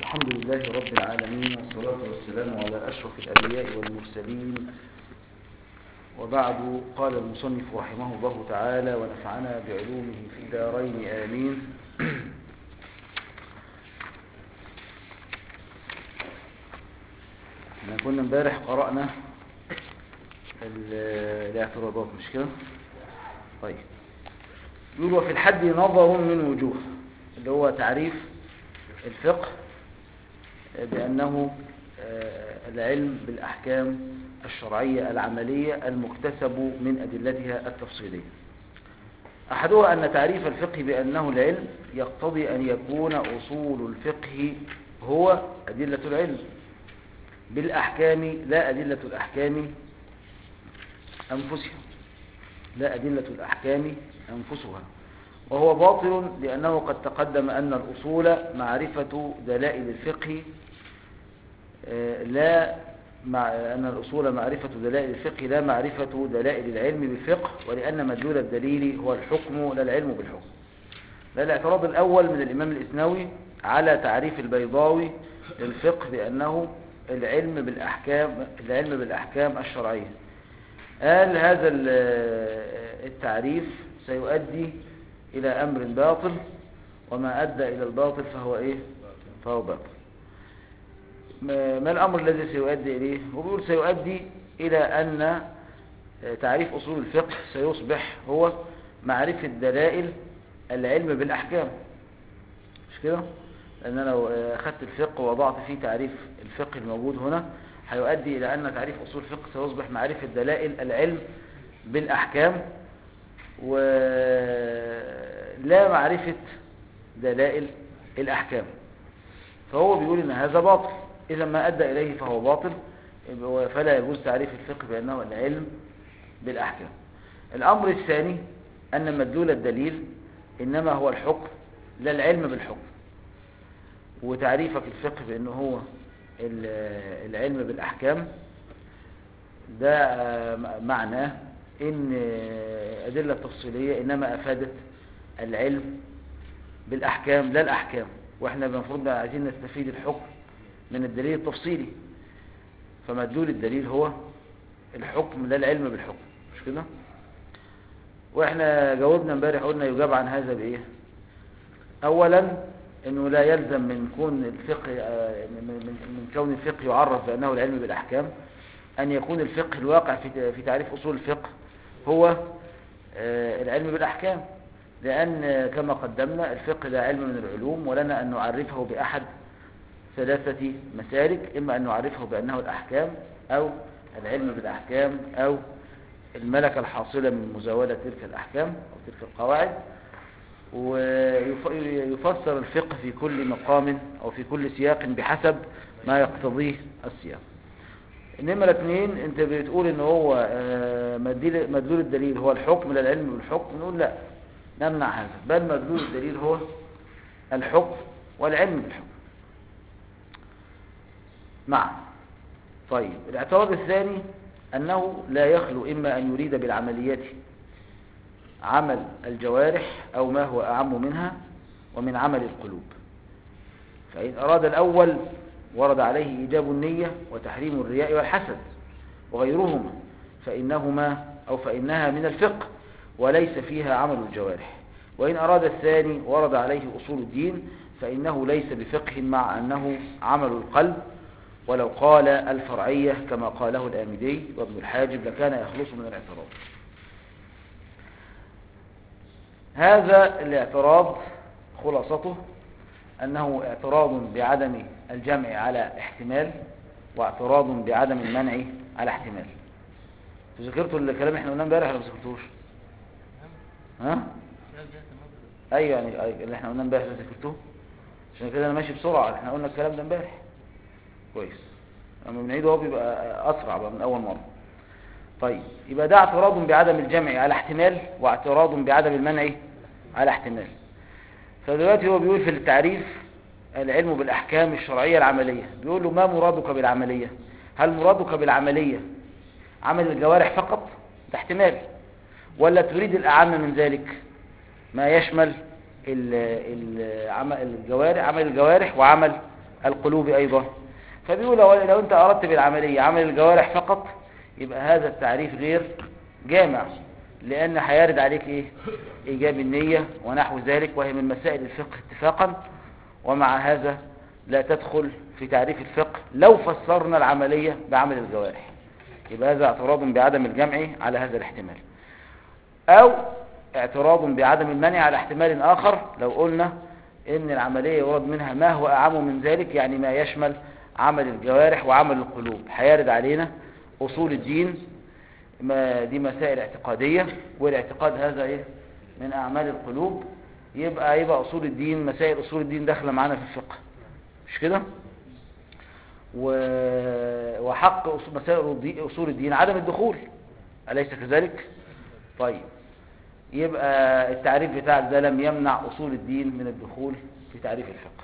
الحمد لله رب العالمين والصلاة والسلام على أشرف الأنبياء والمرسلين وبعد قال المصنف رحمه الله تعالى ونفعنا بعلومه في دارين آمين احنا كنا امبارح قرأنا ال- الاعتراضات مش كده طيب يقول وفي الحد نظر من وجوه اللي هو تعريف الفقه بأنه آه، العلم بالأحكام الشرعية العملية المكتسب من أدلتها التفصيلية أحدها أن تعريف الفقه بأنه العلم يقتضي أن يكون أصول الفقه هو أدلة العلم بالأحكام لا أدلة الأحكام أنفسها لا أدلة الأحكام أنفسها وهو باطل لأنه قد تقدم أن الأصول معرفة دلائل الفقه آه، لا مع أن الأصول معرفة دلائل الفقه لا معرفة دلائل العلم بالفقه ولأن مدلول الدليل هو الحكم لا العلم بالحكم ده الاعتراض الأول من الإمام الإسنوي على تعريف البيضاوي للفقه بأنه العلم بالأحكام العلم بالأحكام الشرعية قال هذا ال- التعريف سيؤدي إلى أمر باطل وما أدى إلى الباطل فهو إيه فهو باطل ما ما الأمر الذي سيؤدي إليه هو بيقول سيؤدي إلى أن تعريف أصول الفقه سيصبح هو معرفة دلائل العلم بالأحكام مش كده لأن أنا لو أخذت الفقه ووضعت فيه تعريف الفقه الموجود هنا هيؤدي إلى أن تعريف أصول الفقه سيصبح معرفة دلائل العلم بالأحكام ولا معرفة دلائل الأحكام فهو بيقول إن هذا باطل إذا ما أدى إليه فهو باطل فلا يجوز تعريف الفقه بأنه العلم بالأحكام الأمر الثاني أن مدلول الدليل إنما هو الحكم لا العلم بالحكم وتعريفك الفقه بأنه هو ال- العلم بالأحكام ده آه، معناه إن آه، أدلة تفصيلية إنما أفادت العلم بالأحكام لا الأحكام وإحنا المفروض عايزين نستفيد الحكم من الدليل التفصيلي فمدلول الدليل هو الحكم لا العلم بالحكم مش كده واحنا جاوبنا امبارح قلنا يجاب عن هذا بايه اولا انه لا يلزم من كون الفقه آه، من, من, من كون الفقه يعرف بانه العلم بالاحكام ان يكون الفقه الواقع في في تعريف اصول الفقه هو آه، العلم بالاحكام لان آه، كما قدمنا الفقه ده علم من العلوم ولنا ان نعرفه باحد ثلاثة مسالك إما أن نعرفه بأنه الأحكام أو العلم بالأحكام أو الملكة الحاصلة من مزاولة تلك الأحكام أو تلك القواعد ويفسر الفقه في كل مقام أو في كل سياق بحسب ما يقتضيه السياق النمرة اثنين انت بتقول ان هو آه، مدلول مدلول الدليل هو الحكم لا العلم بالحكم نقول لا نمنع هذا بل مدلول الدليل هو الحكم والعلم بالحكم معا طيب الاعتراض الثاني أنه لا يخلو إما أن يريد بالعمليات عمل الجوارح أو ما هو أعم منها ومن عمل القلوب فإن أراد الأول ورد عليه إيجاب النية وتحريم الرياء والحسد وغيرهما فإنهما أو فإنها من الفقه وليس فيها عمل الجوارح وإن أراد الثاني ورد عليه أصول الدين فإنه ليس بفقه مع أنه عمل القلب ولو قال الفرعية كما قاله الآمدي وابن الحاجب لكان يخلص من الاعتراض هذا الاعتراض خلاصته أنه اعتراض بعدم الجمع على احتمال واعتراض بعدم المنع على احتمال تذكرتوا الكلام احنا قلناه امبارح ولا ما ذكرتوش ها ايوه يعني أيوة اللي احنا قلناه امبارح ده ذكرتوه عشان كده انا ماشي بسرعه احنا قلنا الكلام ده امبارح كويس لما بنعيده هو بيبقى اسرع بقى من اول مره طيب يبقى ده اعتراض بعدم الجمع على احتمال واعتراض بعدم المنع على احتمال فدلوقتي هو بيقول في التعريف العلم بالاحكام الشرعيه العمليه بيقول له ما مرادك بالعمليه هل مرادك بالعمليه عمل الجوارح فقط ده احتمال ولا تريد الاعم من ذلك ما يشمل ال- ال- عمل الجوارح عمل الجوارح وعمل القلوب أيضا فبيقول لو لو أنت أردت بالعملية عمل الجوارح فقط يبقى هذا التعريف غير جامع لأن هيرد عليك إيه إيجاب النية ونحو ذلك وهي من مسائل الفقه اتفاقا ومع هذا لا تدخل في تعريف الفقه لو فسرنا العملية بعمل الجوارح يبقى هذا اعتراض بعدم الجمع على هذا الاحتمال أو اعتراض بعدم المنع على احتمال آخر لو قلنا إن العملية يراد منها ما هو أعم من ذلك يعني ما يشمل عمل الجوارح وعمل القلوب هيرد علينا أصول الدين ما دي مسائل اعتقادية والاعتقاد هذا إيه من أعمال القلوب يبقى يبقى أصول الدين مسائل أصول الدين داخلة معانا في الفقه مش كده و- وحق أصول- مسائل الدي- أصول الدين عدم الدخول أليس كذلك طيب يبقى التعريف بتاعك ده لم يمنع أصول الدين من الدخول في تعريف الفقه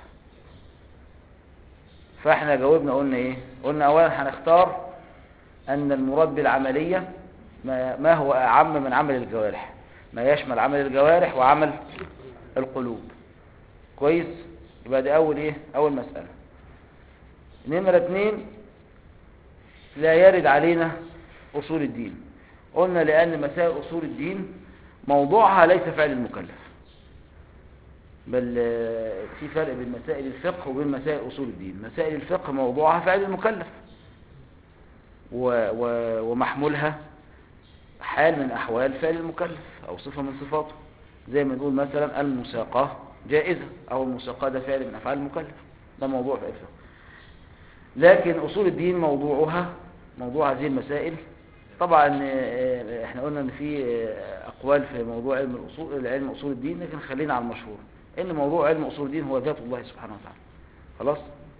فاحنا جاوبنا قلنا ايه قلنا اولا هنختار ان المراد بالعملية ما, ما هو اعم من عمل الجوارح ما يشمل عمل الجوارح وعمل القلوب كويس يبقى دي اول ايه اول مسألة نمرة اتنين لا يرد علينا اصول الدين قلنا لان مسائل اصول الدين موضوعها ليس فعل المكلف بل آه، في فرق بين مسائل الفقه وبين مسائل أصول الدين مسائل الفقه موضوعها فعل المكلف و و ومحمولها حال من أحوال فعل المكلف أو صفة من صفاته زي ما نقول مثلا المساقاة جائزة أو المساقاة ده فعل من أفعال المكلف ده موضوع في الفقه لكن أصول الدين موضوعها موضوع هذه المسائل طبعا آه، احنا قلنا ان في آه، اقوال في موضوع علم الاصول علم اصول الدين لكن خلينا على المشهور ان موضوع علم اصول الدين هو ذات الله سبحانه وتعالى خلاص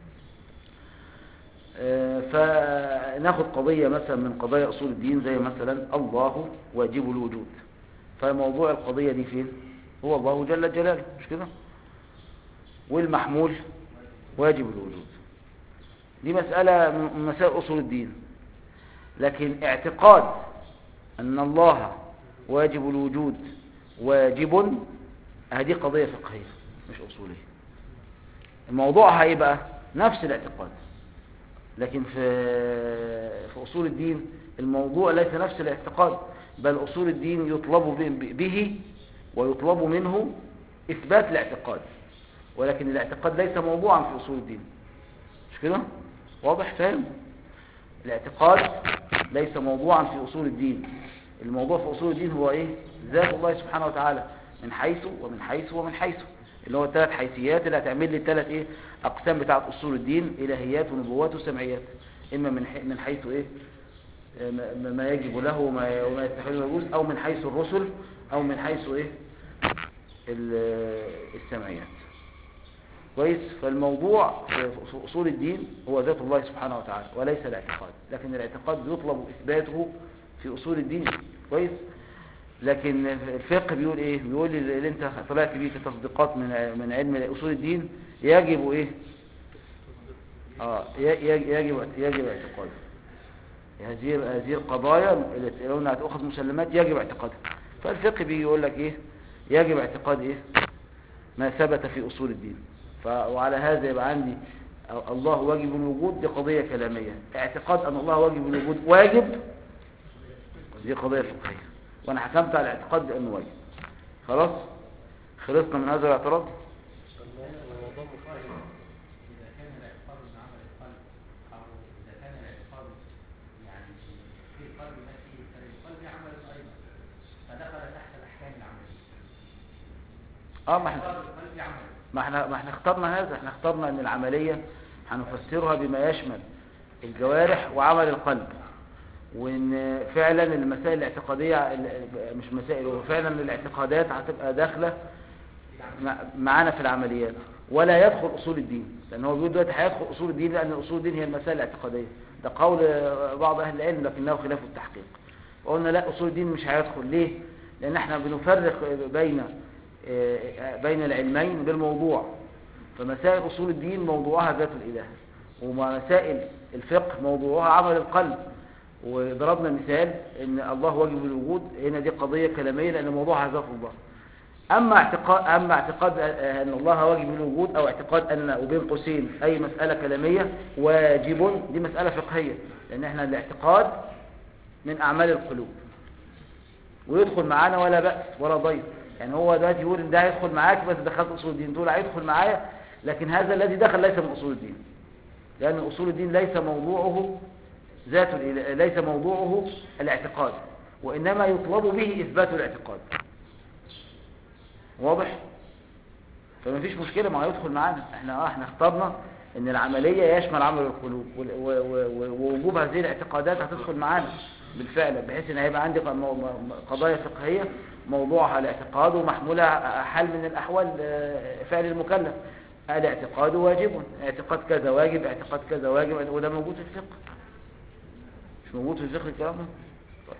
آه، فناخد قضية مثلا من قضايا اصول الدين زي مثلا الله واجب الوجود فموضوع القضية دي فين هو الله جل جلاله مش كده والمحمول واجب الوجود دي مسألة من مسائل اصول الدين لكن اعتقاد أن الله واجب الوجود واجب هذه قضية فقهية مش أصولية الموضوع هيبقى نفس الاعتقاد لكن في في أصول الدين الموضوع ليس نفس الاعتقاد بل أصول الدين يطلب ب- به ويطلب منه إثبات الاعتقاد ولكن الاعتقاد ليس موضوعا في أصول الدين مش كده؟ واضح فاهم؟ الاعتقاد ليس موضوعا في أصول الدين الموضوع في أصول الدين هو إيه ذات الله سبحانه وتعالى من حيث ومن حيث ومن حيث اللي هو الثلاث حيثيات اللي هتعمل لي الثلاث إيه أقسام بتاعة أصول الدين إلهيات ونبوات وسمعيات إما من حي- من حيث إيه آه، ما- ما يجب له وما وما يستحيل ويجوز أو من حيث الرسل أو من حيث إيه ال- السمعيات كويس فالموضوع في في أصول الدين هو ذات الله سبحانه وتعالى وليس الاعتقاد لكن الاعتقاد يطلب إثباته في أصول الدين كويس لكن الفقه بيقول إيه بيقول اللي اللي أنت طلعت بيه كتصديقات من من علم أصول الدين يجب إيه آه ي- ي- يجب يجب اعتقاده هذه هذه القضايا التي لو انها هتاخذ مسلمات يجب اعتقادها فالفقه بيجي يقول لك ايه يجب اعتقاد ايه ما ثبت في اصول الدين ف... وعلى هذا يبقى عندي الله واجب الوجود دي قضية كلامية اعتقاد ان الله واجب الوجود واجب دي قضية فقهية وانا حكمت على الاعتقاد بانه واجب خلاص خلصنا من هذا الاعتراض الموضوع مختلف إذا كان الاعتقاد من عمل القلب أو إذا كان الاعتقاد يعني في القلب نفسه فالقلب عمل أيضا فدخل تحت الأحكام العملية اه ما احنا اعتقاد القلب عمل ما احنا ما احنا اخترنا هذا احنا اخترنا ان العملية هنفسرها بما يشمل الجوارح وعمل القلب وان فعلا المسائل الاعتقادية ال- مش مسائل هو فعلا الاعتقادات هتبقى داخلة مع- معانا في العمليات ولا يدخل اصول الدين لان هو بيقول دلوقتي هيدخل اصول الدين لان اصول الدين هي المسائل الاعتقادية ده قول بعض اهل العلم لكنه خلاف التحقيق وقلنا لا اصول الدين مش هيدخل ليه لان احنا بنفرق بين آه، بين العلمين بالموضوع فمسائل أصول الدين موضوعها ذات الإله ومسائل الفقه موضوعها عمل القلب وضربنا مثال ان الله واجب الوجود هنا دي قضية كلامية لأن موضوعها ذات الله أما اعتقاد أما اعتقاد أن الله واجب الوجود أو اعتقاد أن وبين قوسين أي مسألة كلامية واجب دي مسألة فقهية لأن احنا الاعتقاد من أعمال القلوب ويدخل معانا ولا بأس ولا ضير يعني هو دلوقتي يقول ان ده هيدخل معاك بس دخلت اصول الدين تقول هيدخل معايا لكن هذا الذي دخل ليس من اصول الدين لان اصول الدين ليس موضوعه ذات الإله- ليس موضوعه الاعتقاد وانما يطلب به اثبات الاعتقاد واضح فما فيش مشكله ما هيدخل معانا احنا اه احنا اخترنا ان العمليه يشمل عمل القلوب وال- و- و- و- ووجوب هذه الاعتقادات هتدخل معانا بالفعل بحيث ان هيبقى عندي ق- مو- م- قضايا فقهيه موضوعها الاعتقاد ومحمولها حال من الاحوال آه، فعل المكلف الاعتقاد واجب اعتقاد كذا واجب اعتقاد كذا واجب وده موجود في الفقه مش موجود في الفقه الكلام ده طيب.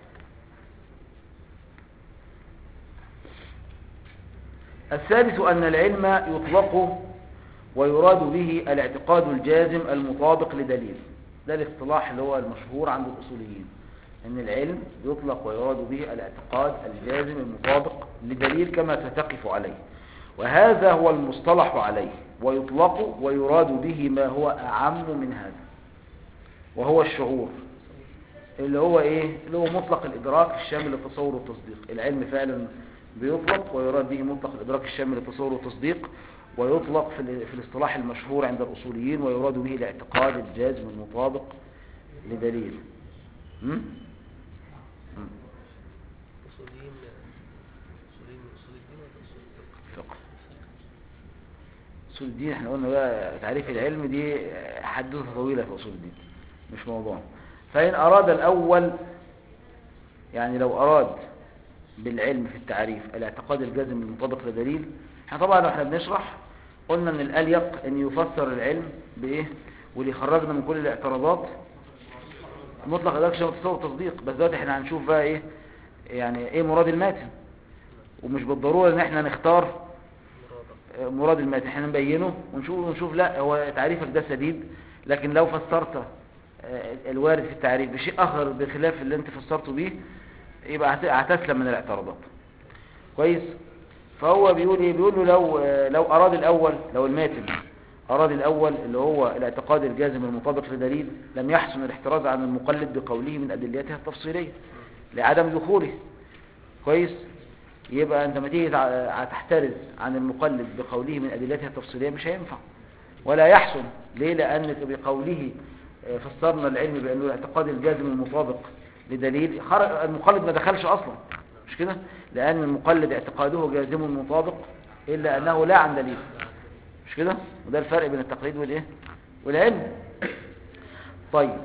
الثالث أن العلم يطلق ويراد به الاعتقاد الجازم المطابق لدليل ده الاصطلاح اللي هو المشهور عند الأصوليين أن العلم يطلق ويراد به الاعتقاد الجازم المطابق لدليل كما ستقف عليه وهذا هو المصطلح عليه ويطلق ويراد به ما هو أعم من هذا وهو الشعور اللي هو ايه اللي هو مطلق الادراك الشامل للتصور والتصديق العلم فعلا بيطلق ويراد به مطلق الادراك الشامل للتصور والتصديق ويطلق في, ال- في الاصطلاح المشهور عند الاصوليين ويراد به الاعتقاد الجازم المطابق لدليل م? م. أصوليين أصوليين من أصول الدين ولا أصول الفقه؟ فقه اصول الدين احنا قلنا بقى تعريف العلم دي حدوثة طويلة في اصول الدين مش موضوع فإن أراد الأول يعني لو أراد بالعلم في التعريف الاعتقاد الجازم المطابق لدليل احنا طبعا احنا بنشرح قلنا ان الأليق ان يفسر العلم بايه واللي خرجنا من كل الاعتراضات مطلق ادراك شبه تصور تصديق بس دلوقتي احنا هنشوف بقى ايه يعني ايه مراد الماتن ومش بالضرورة ان احنا نختار مرادة مراد الماتن احنا نبينه ونشوف ونشوف لا هو تعريفك ده سديد لكن لو فسرت آه، الوارد في التعريف بشيء اخر بخلاف اللي انت فسرته بيه يبقى هت- هتسلم من الاعتراضات كويس فهو بيقول ايه بيقول له لو آه، لو اراد الاول لو الماتن اراد الاول اللي هو الاعتقاد الجازم المطابق لدليل لم يحسن الاحتراز عن المقلد بقوله من ادلتها التفصيليه لعدم دخوله كويس يبقى انت لما تيجي تع- هتحترز عن المقلد بقوله من ادلتها التفصيليه مش هينفع ولا يحسن ليه لان بقوله آه، فسرنا العلم بانه الاعتقاد الجازم المطابق لدليل خرج المقلد ما دخلش اصلا مش كده لان المقلد اعتقاده جازم مطابق الا انه لا عن دليل مش كده وده الفرق بين التقليد والايه والعلم طيب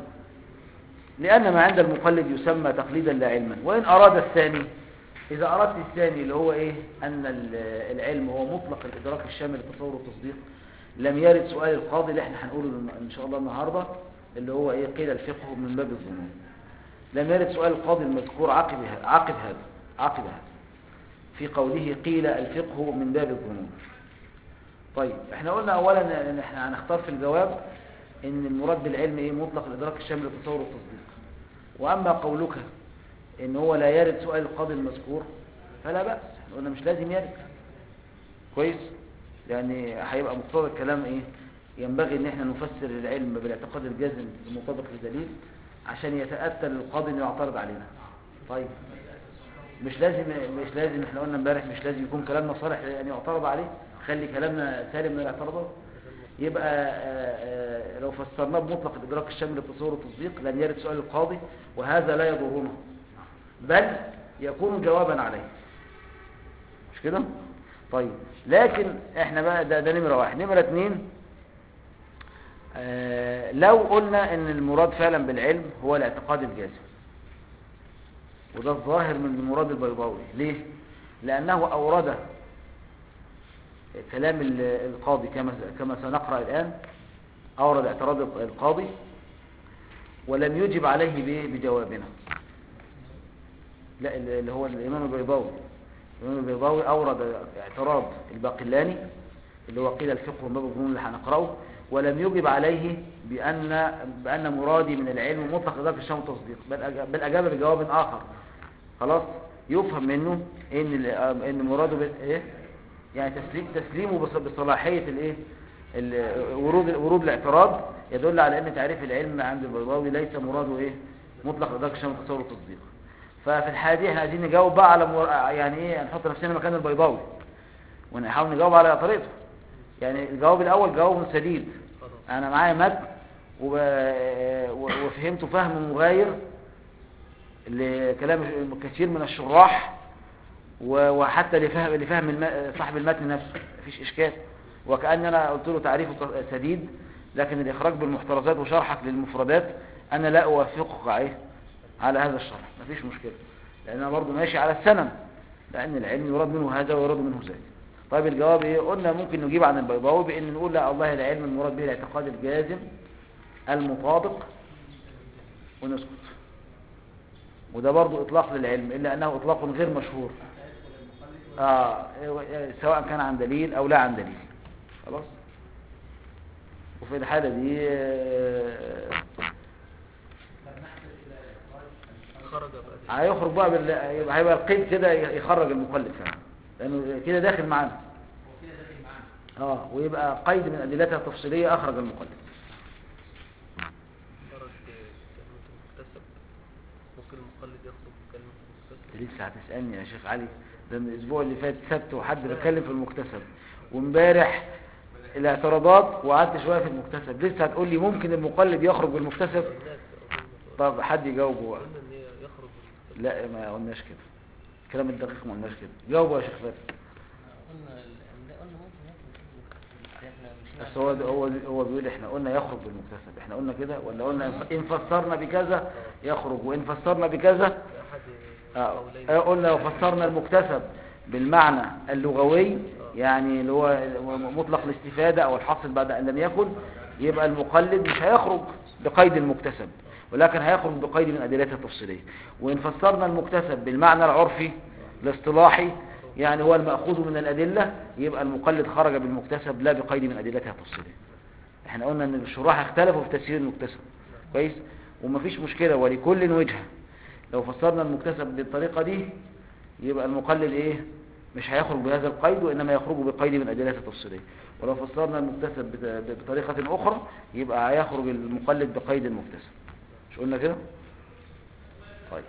لأن ما عند المقلد يسمى تقليدا لا علما وإن أراد الثاني إذا أردت الثاني اللي هو إيه أن ال- العلم هو مطلق الإدراك الشامل للتصور والتصديق لم يرد سؤال القاضي اللي احنا هنقوله إن شاء الله النهاردة اللي هو إيه قيل الفقه من باب الظنون لم يرد سؤال القاضي المذكور عقب ه- عقب هذا عقب هذا في قوله قيل الفقه من باب الظنون طيب احنا قلنا اولا ان احنا هنختار في الجواب ان المراد بالعلم ايه مطلق الادراك الشامل للتصور والتصديق واما قولك ان هو لا يرد سؤال القاضي المذكور فلا باس احنا قلنا مش لازم يرد كويس يعني هيبقى مقتضى الكلام ايه ينبغي ان احنا نفسر العلم بالاعتقاد الجازم المطابق لدليل عشان يتاتى للقاضي انه يعترض علينا طيب مش لازم مش لازم احنا قلنا امبارح مش لازم يكون كلامنا صالح ان يعترض عليه خلي كلامنا سالم من الاعتراضات يبقى آه، آه، لو فسرناه بمطلق الادراك الشامل للتصور والتصديق لن يرد سؤال القاضي وهذا لا يضرنا بل يكون جوابا عليه مش كده طيب لكن احنا بقى ده, ده نمره واحد نمره اتنين آه، لو قلنا ان المراد فعلا بالعلم هو الاعتقاد الجازم وده الظاهر من المراد البيضاوي ليه لانه اورد كلام ال- القاضي كما كما سنقرأ الآن أورد اعتراض القاضي ولم يجب عليه ب- بجوابنا لا اللي هو الإمام البيضاوي الإمام البيضاوي أورد اعتراض الباقلاني اللي هو قيل الفقه من باب الظنون اللي هنقرأه ولم يجب عليه بأن بأن مرادي من العلم مطلق ذلك الشام والتصديق بل أج- بل أجاب بجواب آخر خلاص يفهم منه ان ال- آه، ان مراده بال- ايه يعني تسليم تسليمه بص- بصلاحيه الايه ال- ورود ورود الاعتراض يدل على ان تعريف العلم عند البيضاوي ليس مراده ايه مطلق ادراك الشمس تصور والتصديق ففي الحالة دي احنا عايزين نجاوب بقى على مر... يعني ايه نحط نفسنا مكان البيضاوي ونحاول نجاوب على طريقته يعني الجواب الاول جواب سديد خلاص انا معايا متن وب... و- وفهمته فهم مغاير لكلام كثير من الشراح و- وحتى لفهم لفهم الم... صاحب المتن نفسه مفيش اشكال وكأن انا قلت له تعريفه ك- سديد لكن الاخراج بالمحترزات وشرحك للمفردات انا لا اوافقك عليه على هذا الشرح مفيش مشكلة لان انا برضو ماشي على السنن لان العلم يراد منه هذا ويراد منه ذاك طيب الجواب ايه قلنا ممكن نجيب عن البيضاوي بان نقول لا الله العلم المراد به الاعتقاد الجازم المطابق ونسكت وده برضو اطلاق للعلم الا انه اطلاق غير مشهور آه سواء كان عن دليل او لا عن دليل خلاص وفي الحالة دي آه، خرج بقى هيخرج بقى بال... يبقى هيبقى القيد كده يخرج المقلد كمان لانه كده داخل معانا هو كده داخل معانا اه ويبقى قيد من ادلتها التفصيليه اخرج المقلد خرج كلمة المكتسب ممكن المقلد يخرج بكلمة انت المكتسب لسه هتسالني يا شيخ علي ده من الاسبوع اللي فات سبت وحد بيتكلم في المكتسب وامبارح الاعتراضات وقعدت شويه في المكتسب لسه هتقول لي ممكن المقلد يخرج بالمكتسب هناك أظن طب حد يجاوبه بقى قلنا إن هي يخرج بالمكتسب لا ما قلناش كده الكلام الدقيق ما قلناش كده جاوبوا يا شيخ فاتح قلنا ال- ده قلنا ممكن يخرج احنا مش بس هو هو هو بيقول احنا قلنا يخرج بالمكتسب احنا قلنا كده ولا قلنا ان فسرنا بكذا يخرج وان فسرنا بكذا أحد آه، قولين آه، قلنا لو فسرنا المكتسب بالمعنى اللغوي يعني اللي هو مطلق الاستفادة او الحصل بعد ان لم يكن يبقى المقلد مش هيخرج بقيد المكتسب ولكن هيخرج بقيد من ادلتها التفصيلية وان فسرنا المكتسب بالمعنى العرفي الاصطلاحي يعني هو المأخوذ من الأدلة يبقى المقلد خرج بالمكتسب لا بقيد من أدلتها التفصيلية احنا قلنا ان الشراح اختلفوا في تفسير المكتسب كويس ومفيش مشكلة ولكل وجهة لو فسرنا المكتسب بالطريقة دي يبقى المقلد ايه مش هيخرج بهذا القيد وانما يخرج بقيد من ادلته التفصيليه ولو فسرنا المكتسب بت- بطريقه اخرى يبقى هيخرج المقلد بقيد المكتسب مش قلنا كده طيب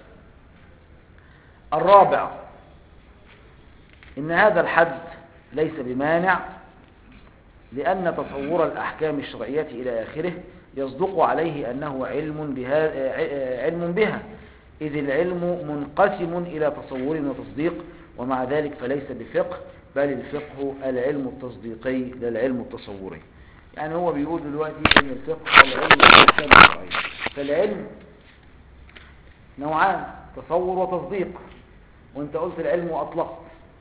الرابع ان هذا الحد ليس بمانع لأن تصور الأحكام الشرعية إلى آخره يصدق عليه أنه علم بها, ع- علم بها إذ العلم منقسم إلى تصور وتصديق ومع ذلك فليس بفقه بل الفقه العلم التصديقي لا العلم التصوري يعني هو بيقول دلوقتي أن الفقه هو العلم بالأحكام الشرعية فالعلم نوعان تصور وتصديق وانت قلت العلم وأطلقت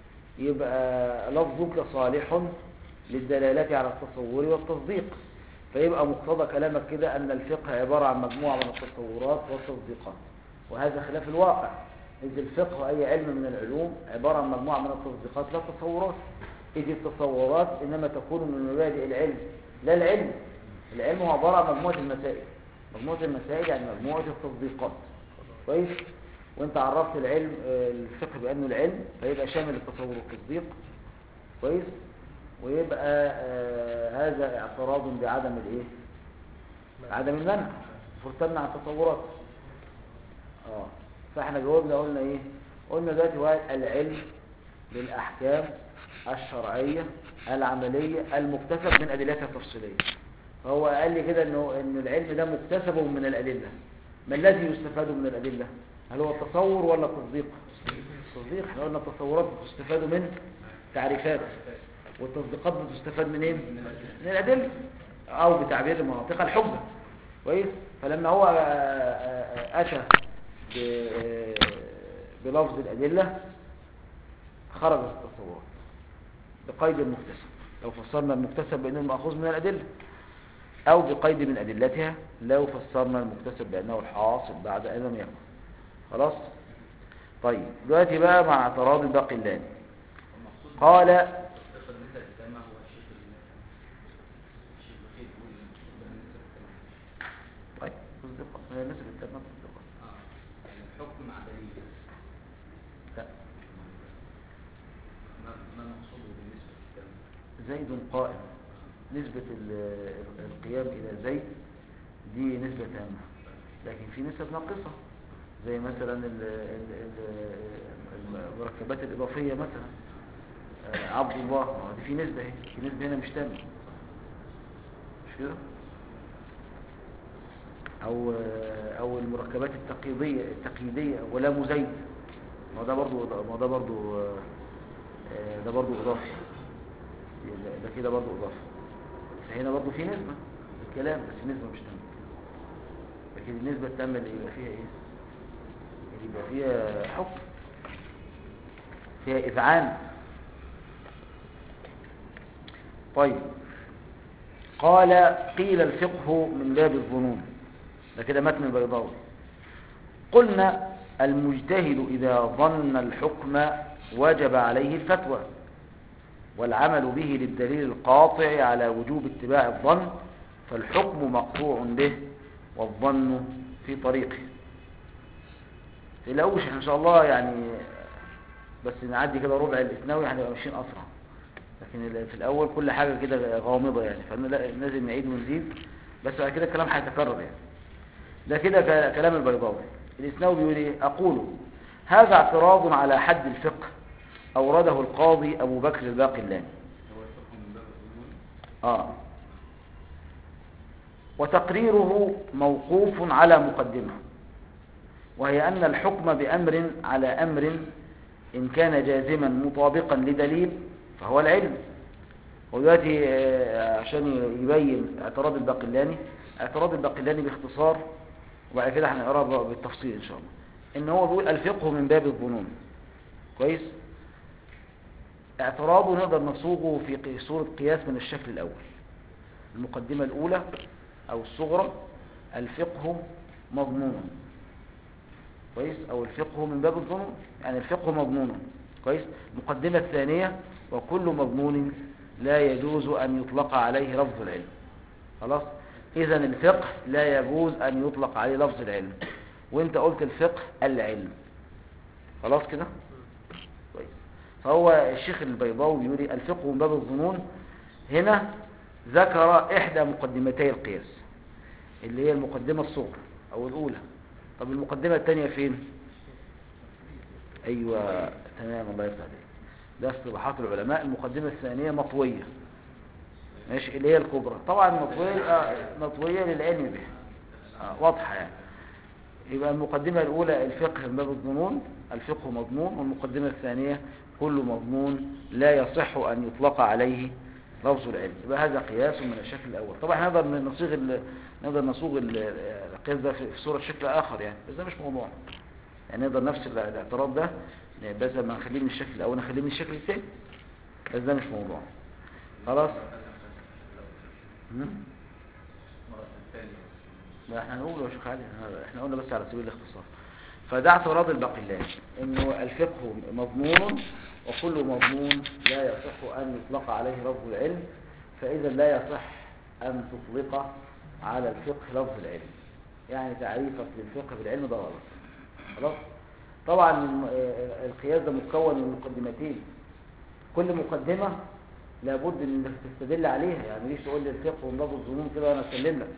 يبقى لفظك صالح للدلالة على التصور والتصديق فيبقى مقتضى كلامك كده أن الفقه عبارة عن مجموعة من التصورات والتصديقات وهذا خلاف الواقع إذ الفقه أي علم من العلوم عبارة عن مجموعة من التصديقات لا تصورات إذ التصورات إنما تكون من مبادئ العلم لا العلم العلم هو عبارة عن مجموعة المسائل مجموعة المسائل يعني مجموعة التصديقات كويس وانت عرفت العلم آه، الفقه بأنه العلم فيبقى شامل التصور والتصديق كويس ويبقى آه هذا اعتراض بعدم الايه عدم المنع فرتمنا عن التصورات اه فاحنا جاوبنا قلنا ايه قلنا دلوقتي هو العلم بالاحكام الشرعيه العمليه المكتسب من ادلتها التفصيليه فهو قال لي كده انه ان العلم ده مكتسب من الادله ما الذي يستفاد من الادله هل هو التصور ولا التصديق التصديق احنا قلنا التصورات بتستفاد من تعريفات والتصديقات بتستفاد من ايه من الادله او بتعبير المناطق الحجه كويس فلما هو آه، آه، اتى ب- بلفظ الادله خرجت التصورات بقيد المكتسب لو فسرنا المكتسب بانه ماخوذ من الادله او بقيد من ادلتها لو فسرنا المكتسب بانه الحاصل بعد ان لم يكن خلاص طيب دلوقتي بقى مع اعتراض الباقلاني قال التصديق بالنسبة للكلمة هو الشيخ ال- الشيخ بخير بيقول بالنسبة للكلمة طيب تصدق هي الناس اللي بتتكلم تصدق اه يعني الحكم مع دليل لا ما ما مقصوده بالنسبة للتم زيد قائم نسبة ال- القيام إلى زيد دي نسبة تامة لكن في نسب ناقصة زي مثلا ال- ال- ال- المركبات الإضافية مثلا آه، عبد الله ما هو دي في نسبة اهي في نسبة هنا مش تامة مش كده أو آه، أو المركبات التقييدية التقييدية ولام زيد ما هو ده برضو ما هو ده برضو آه، آه، ده برضو إضافي ده ده كده برضو إضافة فهنا برضو في نسبة الكلام بس نسبة مش تامة لكن النسبة التامة اللي يبقى فيها ايه اللي يبقى فيها حكم فيها إذعان طيب قال قيل الفقه من باب الظنون ده كده متن البيضاوي قلنا المجتهد إذا ظن الحكم وجب عليه الفتوى والعمل به للدليل القاطع على وجوب اتباع الظن فالحكم مقطوع به والظن في طريقه تلاقوش ان شاء الله يعني بس نعدي كده ربع الاثنوي هنبقى ماشيين اسرع لكن ال- في الاول كل حاجه كده غامضه يعني فلازم نعيد ونزيد بس بعد كده الكلام هيتكرر يعني ده كده ك- كلام البيضاوي الاسناوي بيقول ايه اقول هذا اعتراض على حد الفقه اورده القاضي ابو بكر الباقلاني هو الفقه من باب الظنون آه وتقريره موقوف على مقدمة وهي أن الحكم بأمر على أمر إن كان جازما مطابقا لدليل فهو العلم ودلوقتي آه، عشان يبين اعتراض الباقلاني اعتراض الباقلاني باختصار وبعد كده هنقراه بقى بالتفصيل إن شاء الله إن هو بيقول الفقه من باب الظنون كويس اعتراضه نقدر نصوغه في قي- صورة قياس من الشكل الأول المقدمة الأولى أو الصغرى الفقه مضمون كويس أو الفقه من باب الظنون يعني الفقه مضمون كويس المقدمة الثانية وكل مضمون لا يجوز أن يطلق عليه لفظ العلم خلاص إذا الفقه لا يجوز أن يطلق عليه لفظ العلم وانت قلت الفقه العلم خلاص كده كويس فهو الشيخ البيضاوي بيقول إيه؟ الفقه من باب الظنون هنا ذكر إحدى مقدمتي القياس اللي هي المقدمة الصغرى أو الأولى طب المقدمة الثانية فين؟ أيوة تمام الله يفتح عليك ده اصطلاحات العلماء المقدمة الثانية مطوية ماشي اللي هي الكبرى طبعا مطوية آه، مطوية للعلم بها آه، واضحة يعني يبقى المقدمة الأولى الفقه من باب الظنون الفقه مضمون والمقدمة الثانية كل مضمون لا يصح أن يطلق عليه لفظ العلم يبقى هذا قياس من الشكل الأول طبعا نقدر نصيغ ال- نقدر نصوغ ال- القياس ده في في صورة شكل آخر يعني بس ده مش موضوع يعني نقدر نفس ال- الاعتراض ده بس ما نخليه من الشكل الأول نخليه من الشكل الثاني بس ده مش موضوع خلاص مم؟ مرة ثانية لا احنا هنقول يا شيخ علي احنا- احنا قلنا بس على سبيل الاختصار فده اعتراض الباقلاني انه الفقه مضمون وكل مضمون لا يصح ان يطلق عليه لفظ العلم فاذا لا يصح ان تطلق على الفقه لفظ العلم يعني تعريفك للفقه بالعلم ده غلط خلاص طبعا الم- اه- القياس ده مكون من مقدمتين كل مقدمة لابد انك تستدل عليها يعني ليش تقول لي الفقه ومضاد الظنون كده وانا اسلم لك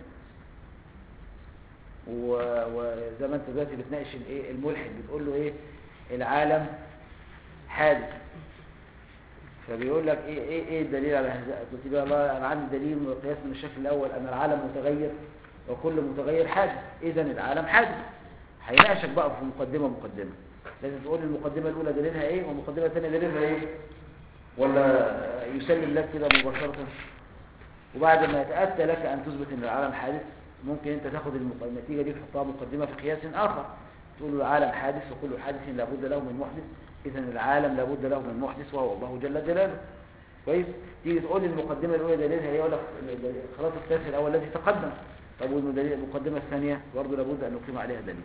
و- وزي ما انت دلوقتي بتناقش الايه الملحد بتقول له ايه العالم حادث فبيقول لك ايه ايه ايه الدليل على هذا قلت له والله انا عندي دليل من القياس من الشكل الاول ان العالم متغير وكل متغير حادث اذا العالم حادث هيناقشك بقى في مقدمه مقدمه لازم تقول لي المقدمه الاولى دليلها ايه والمقدمه الثانيه دليلها ايه ولا يسلم لك كده مباشره وبعد ما يتأتى لك أن تثبت أن العالم حادث ممكن أنت تاخد المق- النتيجة دي تحطها مقدمة في قياس آخر تقول العالم حادث وكل حادث لابد له من محدث إذا العالم لابد له من محدث وهو الله جل جلاله كويس تيجي تقول لي المقدمة الأولى دليلها إيه يقول لك خلاص القياس الأول الذي تقدم طب والدليل- المقدمة الثانية برضه لابد أن نقيم عليها دليل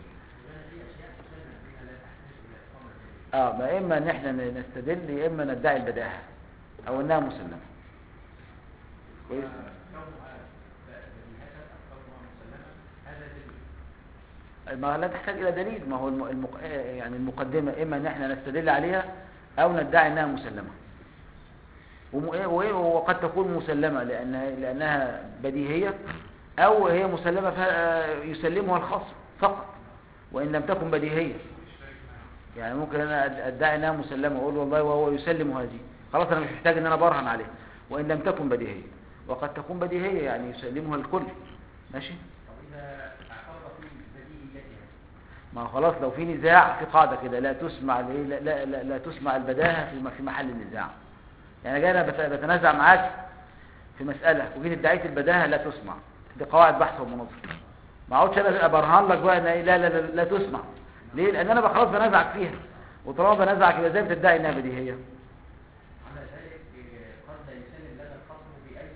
اه ما اما ان احنا نستدل يا اما ندعي البداهه او انها مسلمه كويس كونها بديهة أو كونها مسلمة هذا دليل ما لا تحتاج الى دليل ما هو الم... المق... يعني المقدمه اما ان احنا نستدل عليها او ندعي انها مسلمه وم... إيه- وإيه- وقد تكون مسلمه لانها لانها بديهيه او هي مسلمه فها... يسلمها الخصم فقط وان لم تكن بديهيه يعني ممكن انا أد- ادعي انها مسلمه واقول والله وهو يسلم هذه خلاص انا مش محتاج ان انا برهن عليه وان لم تكن بديهيه وقد تكون بديهيه يعني يسلمها الكل ماشي طب إذا اعترض في بديهيتها ما هو خلاص لو في نزاع في قاعده كده لا تسمع الايه لا, لا, لا, لا تسمع البداهه في في محل النزاع يعني جاي انا بت- بتنازع معاك في مساله وجيت ادعيت البداهه لا تسمع دي قواعد بحث ومناظره ما اقعدش انا ابرهن لك بقى ان إيه لا لا لا, لا تسمع ليه لان انا بقى خلاص بنازعك فيها وطالما بنازعك يبقى ازاي بتدعي انها بديهيه على ذلك آه، قد لا يسلم لنا الخصم بأي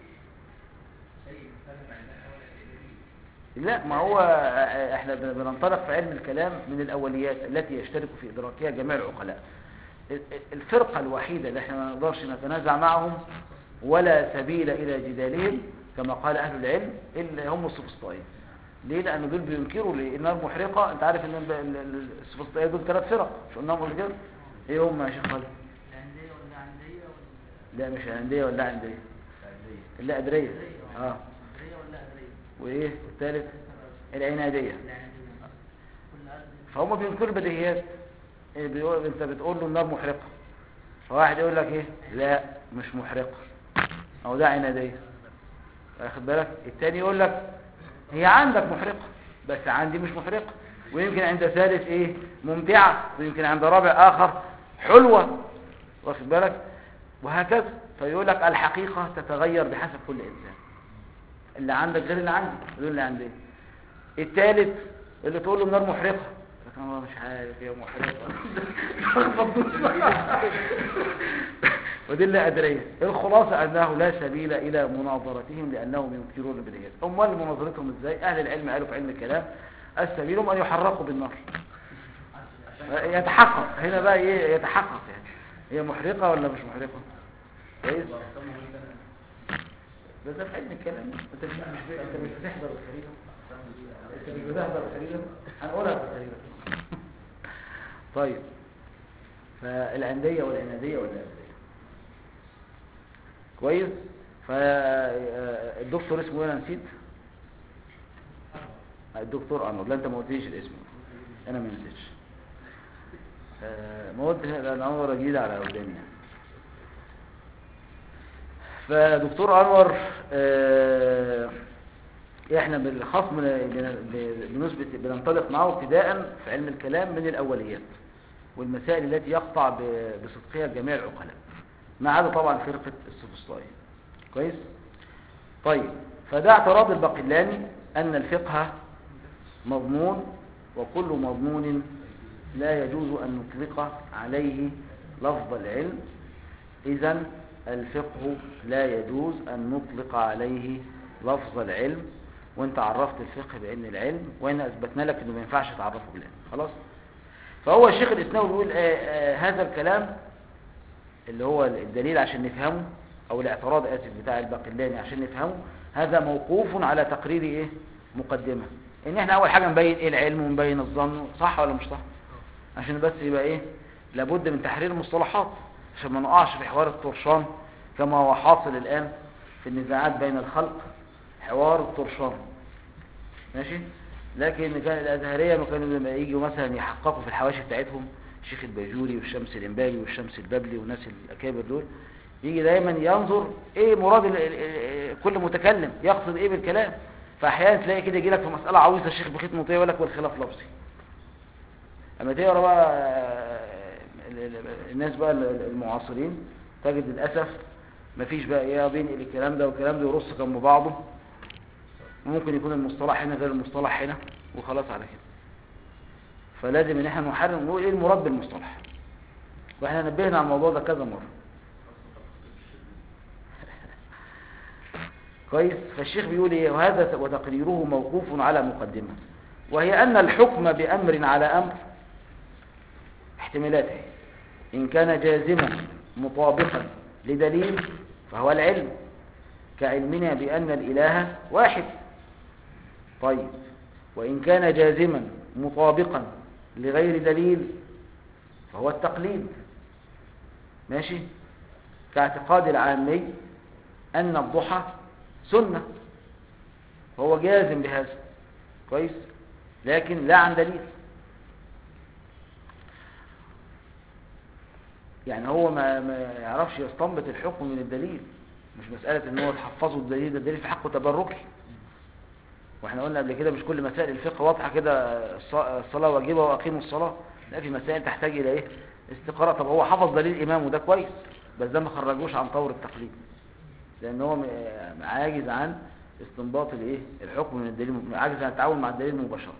شيء مستمع عندنا ولا دليل لا ما هو احنا بن- بننطلق في علم الكلام من الاوليات التي يشترك في ادراكها جميع العقلاء ال- الفرقه الوحيده اللي احنا ما نقدرش نتنازع معهم ولا سبيل الى جدالهم كما قال اهل العلم الا هم السفسطائيين ليه لان دول بينكروا ليه النار محرقه انت عارف ان ال- ال- ال- السفسطائيين دول ثلاث فرق مش قلناهم قبل كده ايه هم يا شيخ خالد العندية ولا عندية ولا لا مش عنديه ولا عنديه لا ادريه اه عندية ولا عندية وايه والثالث العناديه العندية كل عدد فهم بينكروا البديهيات إيه بيقول انت بتقول له النار محرقه فواحد يقول لك ايه لا مش محرقه او ده عناديه واخد بالك التاني يقول لك هي عندك محرقه بس عندي مش محرقه ويمكن عند ثالث ايه ممتعه ويمكن عند رابع اخر حلوه واخد بالك وهكذا فيقول لك الحقيقه تتغير بحسب كل انسان اللي عندك غير اللي عندي غير اللي عندي الثالث اللي تقول له النار محرقه لكن هو مش عارف هي محرقه ودي اللي أدريه الخلاصة أنه لا سبيل إلى مناظرتهم لأنهم ينكرون البديهيات أمال مناظرتهم إزاي أهل العلم قالوا في علم الكلام السبيل هم أن يحرقوا بالنار يتحقق هنا بقى إيه يتحقق يعني هي محرقة ولا مش محرقة كويس ده ده في علم الكلام انت مش مش انت مش بتحضر الخريطه انت مش بتحضر الخريطه هنقولها في الخريطه طيب فالعنديه والعناديه والعناديه كويس فالدكتور اسمه ايه انا نسيت الدكتور انور لا انت ما قلتليش الاسم انا ما نسيتش آه، ما قلتش لان انور جديد على وداني يعني فدكتور انور آه، احنا بالخصم بن- ب- بنثبت بننطلق معه ابتداء في علم الكلام من الاوليات والمسائل التي يقطع ب- بصدقها جميع العقلاء ما عدا طبعا فرقه السفسطائي كويس طيب فده اعتراض الباقلاني ان الفقه مضمون وكل مضمون لا يجوز ان نطلق عليه لفظ العلم إذا الفقه لا يجوز أن نطلق عليه لفظ العلم وانت عرفت الفقه بأن العلم وأنا أثبتنا لك أنه ما ينفعش تعرفه بالعلم خلاص فهو الشيخ الإسناوي بيقول آه آه هذا الكلام اللي هو الدليل عشان نفهمه أو الاعتراض آسف بتاع الباقلاني عشان نفهمه هذا موقوف على تقرير إيه مقدمة إن إحنا أول حاجة نبين إيه العلم ونبين الظن صح ولا مش صح عشان بس يبقى إيه لابد من تحرير المصطلحات عشان ما نقعش في حوار الطرشان كما هو حاصل الآن في النزاعات بين الخلق حوار الطرشان ماشي لكن كان الأزهرية ما كانوا لما يجوا مثلا يحققوا في الحواشي بتاعتهم الشيخ البيجوري والشمس الإنبابي والشمس الببلي والناس الأكابر دول يجي دايما ينظر ايه مراد ال- ال- ال- كل متكلم يقصد ايه بالكلام فاحيانا تلاقي كده يجي لك في مسألة عويصة الشيخ بخيت مطيع يقول لك والخلاف لفظي اما تقرا بقى ال- ال- الناس بقى ال- المعاصرين تجد للاسف مفيش بقى ايه بينقل الكلام ده والكلام ده يرص جنب بعضه وممكن يكون المصطلح هنا غير المصطلح هنا وخلاص على كده فلازم ان احنا نحرم نقول ايه المراد بالمصطلح واحنا نبهنا على الموضوع ده كذا مره كويس فالشيخ بيقول ايه وهذا وتقريره موقوف على مقدمه وهي ان الحكم بامر على امر احتمالاته ان كان جازما مطابقا لدليل فهو العلم كعلمنا بان الاله واحد طيب وإن كان جازما مطابقا لغير دليل فهو التقليد ماشي كاعتقاد العامي أن الضحى سنة فهو جازم بهذا كويس لكن لا عن دليل يعني هو ما, ما يعرفش يستنبط الحكم من الدليل مش مسألة ان هو تحفظه الدليل ده الدليل في حقه تبركي واحنا قلنا قبل كده مش كل مسائل الفقه واضحة كده الص- الصلاة واجبة واقيموا الصلاة لا في مسائل تحتاج الى ايه استقراء طب هو حفظ دليل امام وده كويس بس ده ما خرجوش عن طور التقليد لان هو م- عاجز عن استنباط الايه الحكم من الدليل عاجز عن التعامل مع الدليل مباشرة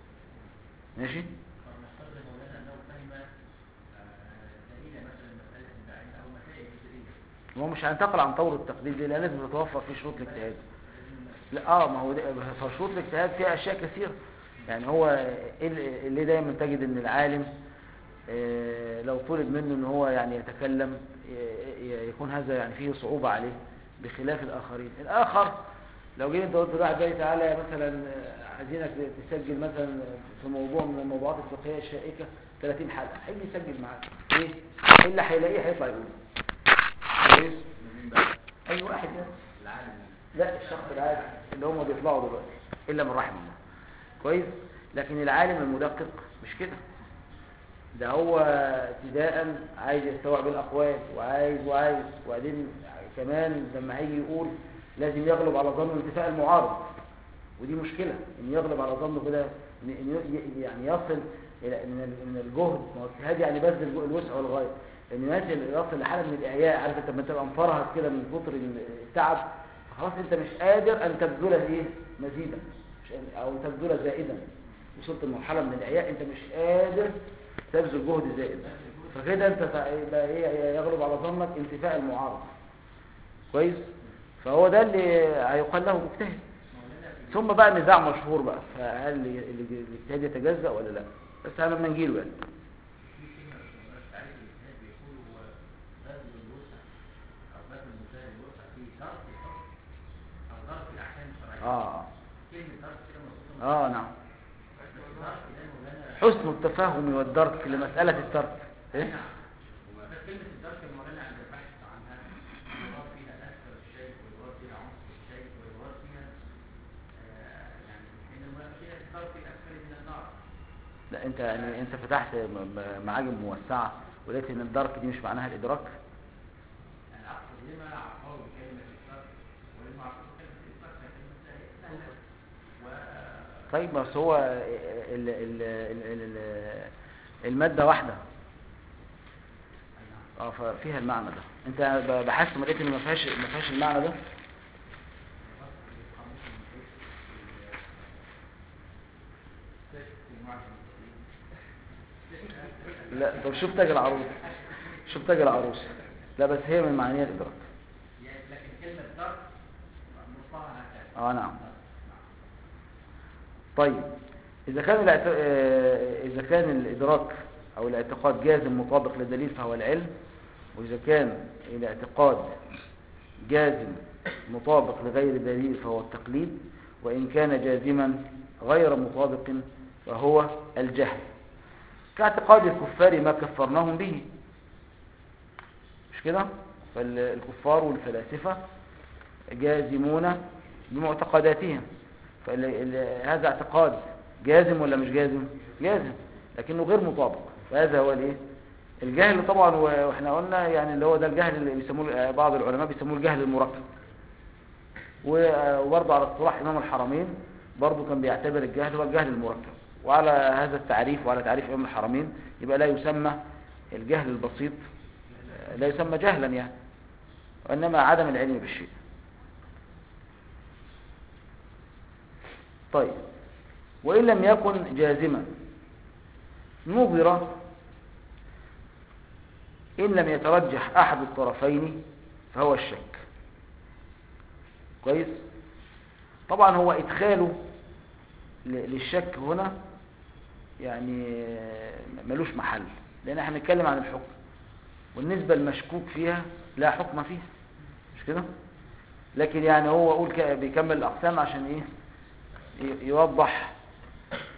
ماشي فنفترض يا مولانا انه فهم آه، دليل مثلا مساله البعيد او مسائل جزئيه هو مش هينتقل عن طور التقليد ليه؟ لان لازم تتوفر فيه شروط الاجتهاد لا اه ما هو ده فشروط الاجتهاد فيها اشياء كثيره يعني هو إيه اللي اللي دايما تجد ان العالم آه، لو طلب منه ان هو يعني يتكلم ي- ي- يكون هذا يعني فيه صعوبه عليه بخلاف الاخرين الاخر لو جيت انت قلت لواحد جاي تعالى مثلا آه، عايزينك تسجل مثلا في موضوع من الموضوعات الفقهيه الشائكه 30 حلقه هيجي يسجل معاك ايه اللي هيلاقيه هيطلع يقول كويس مين بقى؟ اي واحد يعني العالم لا الشخص العادي اللي هم بيطلعوا دلوقتي الا من رحم الله كويس لكن العالم المدقق مش كده ده هو ابتداء عايز يستوعب الاقوال وعايز وعايز وبعدين كمان لما هيجي يقول لازم يغلب على ظن انتفاء المعارض ودي مشكله ان يغلب على ظنه كده إن- إن ي- يعني يصل الى ان ال- ان الجهد ما هو الاجتهاد يعني بذل الج- الوسع والغايه ان يصل يصل لحاله من الاعياء عارف انت لما تبقى مفرهد كده من كتر التعب خلاص انت مش قادر ان تبذل ايه مزيدا مش قادر- او تبذل زائدا وصلت لمرحله من الاعياء انت مش قادر تبذل جهد زائد فكده انت تع- يبقى ايه يغلب على ظنك انتفاء المعارض كويس فهو ده اللي هيقال له مجتهد ثم بقى النزاع مشهور بقى فهل اللي- اللي- الاجتهاد يتجزأ ولا لا بس انا لما نجيله يعني في كلمه في تعريف الاجتهاد بيقولوا هو بذل الوسع او بذل المجتهد الوسع في ترك الحكم او ترك الاحكام الشرعيه اه كلمه ترك كده مقصود اه نعم بس الترك ده يا مولانا حسن التفاهم والدرك لمسألة الترك ايه بس كلمة الدرك يا مولانا عند البحث عنها يراد فيها أكثر الشيء ويراد فيها عنصر الشيء ويراد فيها آه، يعني إنما فيها الدرك الأسفل من النار لا انت يعني انت فتحت م- م- معاجم موسعة ولقيت ان الدرك دي مش معناها الادراك أنا أقصد لما عرفه بكلمة الدرك ولما عرفه بكلمة الدرك كلمة سهلة و طيب بس هو ال ال ال ال ال المادة واحدة اه ففيها المعنى ده انت ب- بحثت ما لقيت ان ما فيهاش ما فيهاش المعنى ده لا طب شوف تاج العروس شوف تاج العروس لا بس هي من معانيها الادراك يعني لكن كلمة درك مصطلح هكذا اه نعم طيب إذا كان الاعت... آه، إذا كان الإدراك أو الاعتقاد جازم مطابق للدليل فهو العلم وإذا كان الاعتقاد جازم مطابق لغير دليل فهو التقليد وإن كان جازما غير مطابق فهو الجهل كاعتقاد الكفار ما كفرناهم به مش كده فالكفار والفلاسفة جازمون بمعتقداتهم فهذا اعتقاد جازم ولا مش جازم جازم لكنه غير مطابق وهذا هو الايه الجهل طبعا و- واحنا قلنا يعني اللي هو ده الجهل اللي بيسموه بعض العلماء بيسموه الجهل المركب و- وبرضه على اصطلاح امام الحرمين برضه كان بيعتبر الجهل هو الجهل المركب وعلى هذا التعريف وعلى تعريف امام الحرمين يبقى لا يسمى الجهل البسيط لا يسمى جهلا يعني وانما عدم العلم بالشيء طيب وإن لم يكن جازما نظر إن لم يترجح أحد الطرفين فهو الشك كويس طبعا هو إدخاله ل- للشك هنا يعني ملوش محل لأن احنا بنتكلم عن الحكم والنسبة المشكوك فيها لا حكم فيها مش كده لكن يعني هو قول ك- بيكمل الأقسام عشان إيه ي- يوضح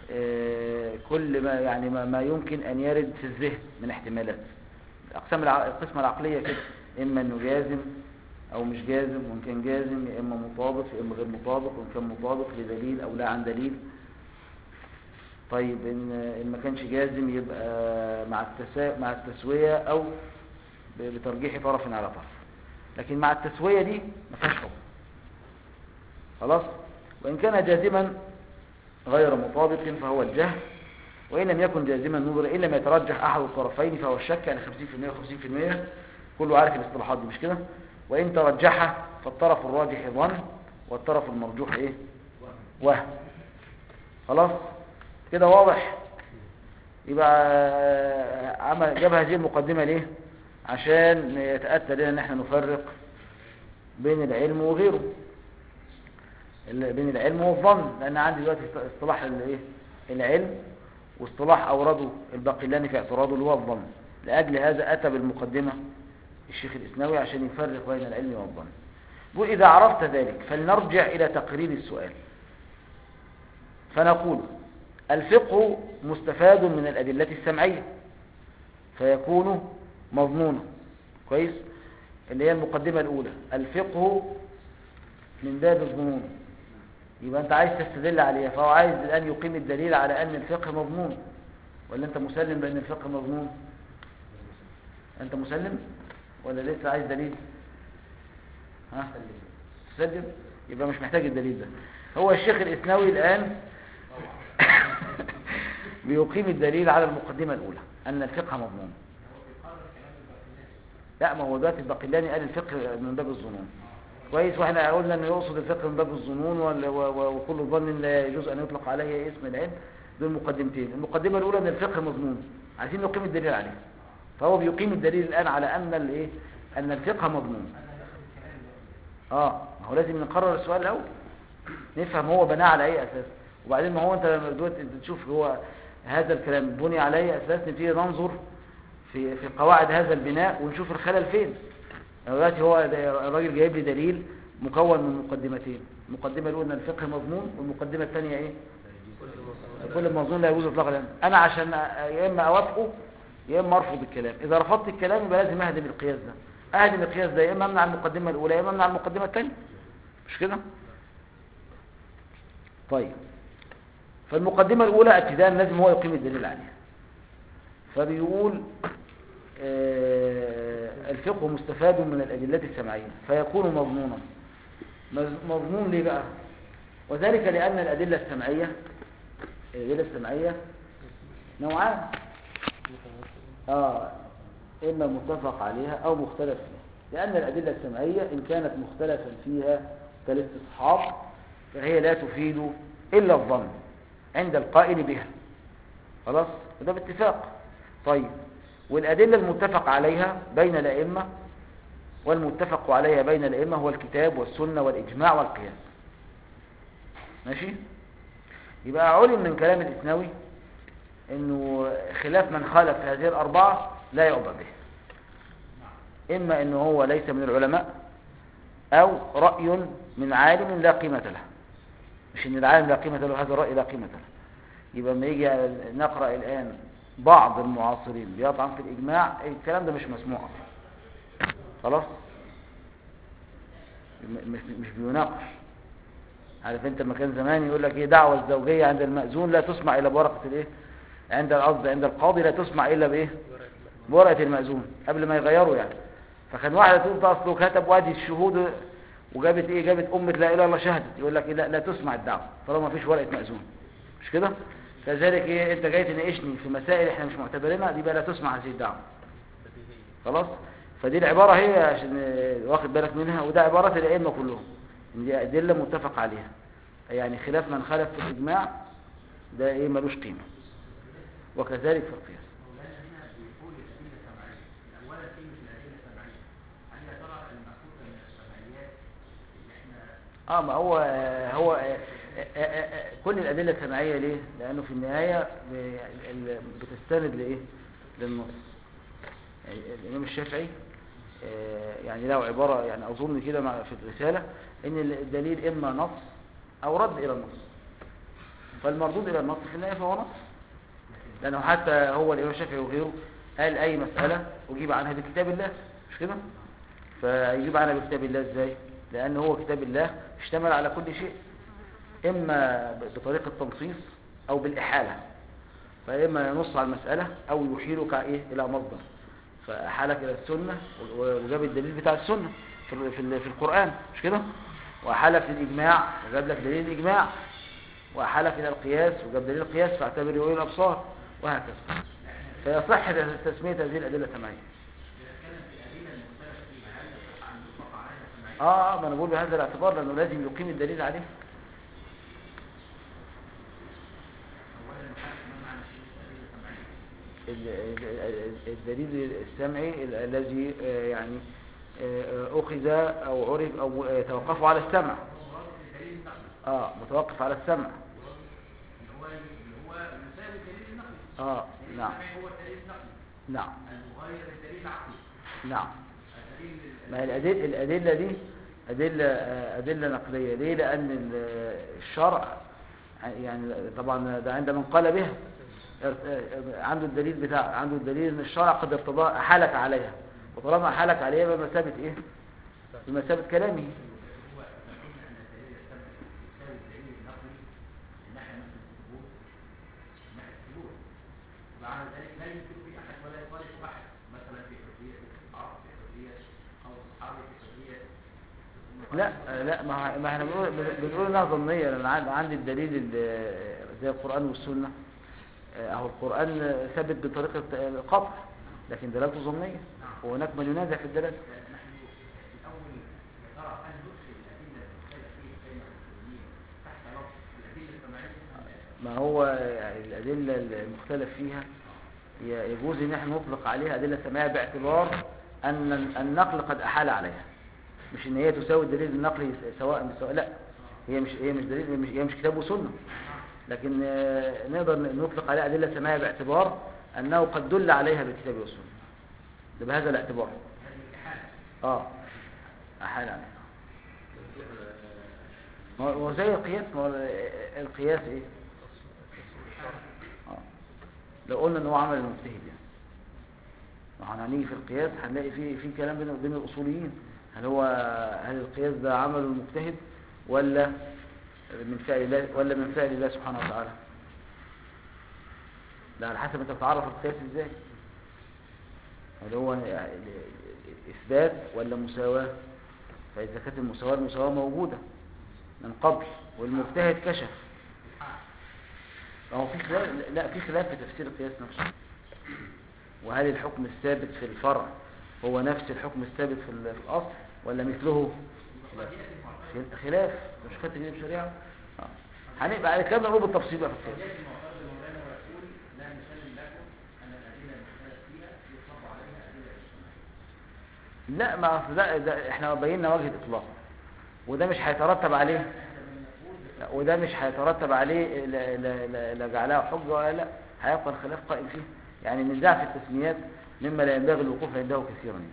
آه، كل ما يعني ما, ما يمكن أن يرد في الذهن من احتمالات الأقسام الع- القسمة العقلية كده إما أنه جازم أو مش جازم وإن كان جازم يا إما مطابق يا إما غير مطابق وإن كان مطابق لدليل أو لا عن دليل طيب إن, إن ما كانش جازم يبقى مع التسا... مع التسوية أو ب- بترجيح طرف على طرف لكن مع التسوية دي ما فيهاش حكم خلاص وإن كان جازما غير مطابق فهو الجهل وإن لم يكن جازما نظر إلا ما يترجح أحد الطرفين فهو الشك يعني 50% و50% كله عارف الاصطلاحات دي مش كده وإن ترجح فالطرف الراجح ظن والطرف المرجوح إيه وهم خلاص كده واضح يبقى عمل جاب هذه المقدمة ليه عشان يتأتى لنا ان احنا نفرق بين العلم وغيره ال- بين العلم والظن لان عندي دلوقتي است- اصطلاح الايه العلم واصطلاح اورده الباقلاني في اعتراضه اللي هو الظن لاجل هذا اتى بالمقدمة الشيخ الاسناوي عشان يفرق بين العلم والظن بيقول اذا عرفت ذلك فلنرجع الى تقرير السؤال فنقول الفقه مستفاد من الأدلة السمعية فيكون مضمونا كويس اللي هي المقدمة الأولى الفقه من باب الظنون يبقى أنت عايز تستدل عليها فهو عايز الآن يقيم الدليل على أن الفقه مضمون ولا أنت مسلم بأن الفقه مضمون أنت مسلم ولا لسه عايز دليل ها تسلم يبقى مش محتاج الدليل ده هو الشيخ الإسناوي الآن بيقيم الدليل على المقدمة الأولى أن الفقه مضمون لا ما هو دلوقتي الباقلاني قال الفقه من باب الظنون كويس واحنا قلنا انه يقصد الفقه من باب الظنون وال- و- و- وكل ظن لا يجوز ان يطلق عليه اسم العلم دول مقدمتين المقدمه الاولى ان الفقه مضمون عايزين نقيم الدليل عليه فهو بيقيم الدليل الان على ان الايه ان الفقه مضمون اه ما هو لازم نقرر السؤال الاول نفهم هو بناه على اي اساس وبعدين ما هو انت لما دلوقتي تشوف هو هذا الكلام بني على اي اساس نبتدي ننظر في في قواعد هذا البناء ونشوف الخلل فين يعني دلوقتي هو ده- الراجل جايب لي دليل مكون من مقدمتين المقدمه الاولى ان الفقه مضمون والمقدمه الثانيه ايه كل مظنون لا يجوز اطلاق العلم انا عشان أ- يا اما اوافقه يا اما ارفض الكلام اذا رفضت الكلام يبقى لازم اهدم القياس ده اهدم القياس ده يا اما امنع المقدمه الاولى يا اما امنع المقدمه الثانيه مش كده طيب فالمقدمه الاولى ابتداء لازم هو يقيم الدليل عليها فبيقول آه، الفقه مستفاد من الأدلة السمعية فيكون مضمونا مز- مضمون ليه بقى وذلك لأن الأدلة السمعية الأدلة السمعية نوعان آه إما متفق عليها أو مختلف فيها لأن الأدلة السمعية إن كانت مختلفا فيها كالاستصحاب فهي لا تفيد إلا الظن عند القائل بها خلاص ده باتفاق طيب والأدلة المتفق عليها بين الأئمة والمتفق عليها بين الأئمة هو الكتاب والسنة والإجماع والقياس ماشي يبقى علم من كلام الإسناوي انه خلاف من خالف في هذه الأربعة لا يعبى به إما أنه هو ليس من العلماء أو رأي من عالم لا قيمة له مش ان العالم لا قيمة له هذا الرأي لا قيمة له يبقى لما يجي نقرأ الآن بعض المعاصرين بيطعن في الإجماع الكلام ده مش مسموع أصلا خلاص م- مش مش بيناقش عارف انت لما كان زمان يقول لك ايه دعوة الزوجية عند المأذون لا تسمع الا بورقة الايه عند القصد عند القاضي لا تسمع الا بايه بورقة المأذون قبل ما يغيروا يعني فكان واحدة تقول ده اصله كتب وادي الشهود وجابت ايه جابت أمة لا إله إلا الله شهدت يقول لك إيه لا, لا تسمع الدعوة طالما ما فيش ورقة مأذون مش كده كذلك ايه انت جاي تناقشني في مسائل احنا مش معتبرينها دي بقى لا تسمع هذه الدعوة خلاص فدي العبارة هي عشان اه، واخد بالك منها وده عبارة الأئمة كلهم ان دي أدلة متفق عليها يعني خلاف من خالف في الإجماع ده ايه ملوش قيمة وكذلك في القياس مولانا هنا بيقول الأدلة السمعية أولا كلمة الأدلة السمعية هل يا ترى المقصودة من السمعيات اللي احنا اه ما هو هو آه، آه، آه، كل الأدلة السمعية ليه؟ لأنه في النهاية ب- ال- بتستند لإيه؟ للنص يعني الإمام الشافعي آه، يعني له عبارة يعني أظن كده مع- في الرسالة إن الدليل إما نص أو رد إلى النص فالمردود إلى النص في النهاية فهو نص لأنه حتى هو الإمام الشافعي وغيره قال أي مسألة أجيب عنها بكتاب الله مش كده فيجيب عنها بكتاب الله إزاي لأن هو كتاب الله اشتمل على كل شيء إما بطريقة تنصيص أو بالإحالة فإما ينص على المسألة أو يحيلك إيه إلى مصدر فأحالك إلى السنة وجاب الدليل بتاع السنة في ال- في ال- في القرآن مش كده وأحالك للإجماع وجاب لك دليل الإجماع وأحالك إلى القياس وجاب دليل القياس فاعتبر أولي الأبصار وهكذا فيصح تسمية هذه الأدلة سمعية اه اه ما انا بقول بهذا الاعتبار لانه لازم يقيم الدليل عليه ال- ال- ال- الدليل السمعي ال- الذي آه، يعني آه، آه، أخذ أو عرف أو آه، توقفوا على السمع اه متوقف على السمع اللي هو اللي هو يساوي الدليل النقلي اه نعم السمعي هو الدليل النقلي نعم المغاير الدليل العقلي نعم الدليل ما هي الأدلة, الأدلة دي أدلة آه، أدلة نقلية ليه لأن ال- الشرع يعني طبعا ده عند من قال بها ارت- آه، عنده الدليل بتاع عنده الدليل ان الشرع قد ارتضى أحالك عليها وطالما أحالك عليها بمثابة ايه بمثابة كلامه هو احنا قلنا ان الدليل السمعي يساوي الدليل النقلي من ناحيه مثلا الثبوت من ناحيه الثبوت وعلى ذلك لا يمكن في احد ولا يخالف احد مثلا في حريه العرب في حريه او الصحابه في حريه لا آه، لا ما ه- ما احنا بنقول بنقول انها ظنيه لان عند- عندي الدليل ال- زي القران والسنه آه، اهو القران ثابت بطريقه القطع لكن دلالته ظنيه وهناك من ينازع في الدلاله نحن الاول يا ترى هل ندخل الادله المختلفه فيه بين المسلمين تحت لفظ الادله السمعيه ما هو يعني الأدلة المختلف فيها ي- يجوز إن احنا نطلق عليها أدلة سماعية باعتبار أن ال- النقل قد أحال عليها مش إن هي تساوي الدليل النقلي س- سواء بسواء لا هي مش هي مش دليل مش هي مش كتاب وسنة لكن آه، نقدر ن- نطلق عليها أدلة سماعية باعتبار أنه قد دل عليها بالكتاب والسنة ده بهذا الاعتبار اه أحال عليها ما هو- هو زي القياس ما هو القياس ايه آه. لو قلنا ان هو عمل المجتهد يعني لو هنيجي في القياس هنلاقي فيه في كلام بين بين الاصوليين هل هو هل القياس ده عمل المجتهد ولا من فعل الله ولا من فعل الله سبحانه وتعالى ده على حسب انت بتعرف القياس ازاي هل هو اثبات ولا مساواه فاذا كانت المساواه المساواه موجوده من قبل والمجتهد كشف هو في خلاف لا في خلاف في تفسير القياس نفسه وهل الحكم الثابت في الفرع هو نفس الحكم الثابت في ال- في الاصل ولا مثله خل- خلاف مش خدت كده بشريعه آه. هنبقى على كده نقول بالتفصيل بقى في القياس ياتي معترض مولانا ويقول لا نسلم لكم ان الادله المختلف فيها يطلق عليها ادله اجتماعيه لا ما أصل ده, ده احنا بينا وجه الاطلاق وده مش هيترتب عليه لا وده مش هيترتب عليه لا, لا, لا, لا جعلها حجه ولا لا هيبقى الخلاف قائم فيه يعني النزاع في التسميات مما لا ينبغي الوقوف عنده كثيرا يعني.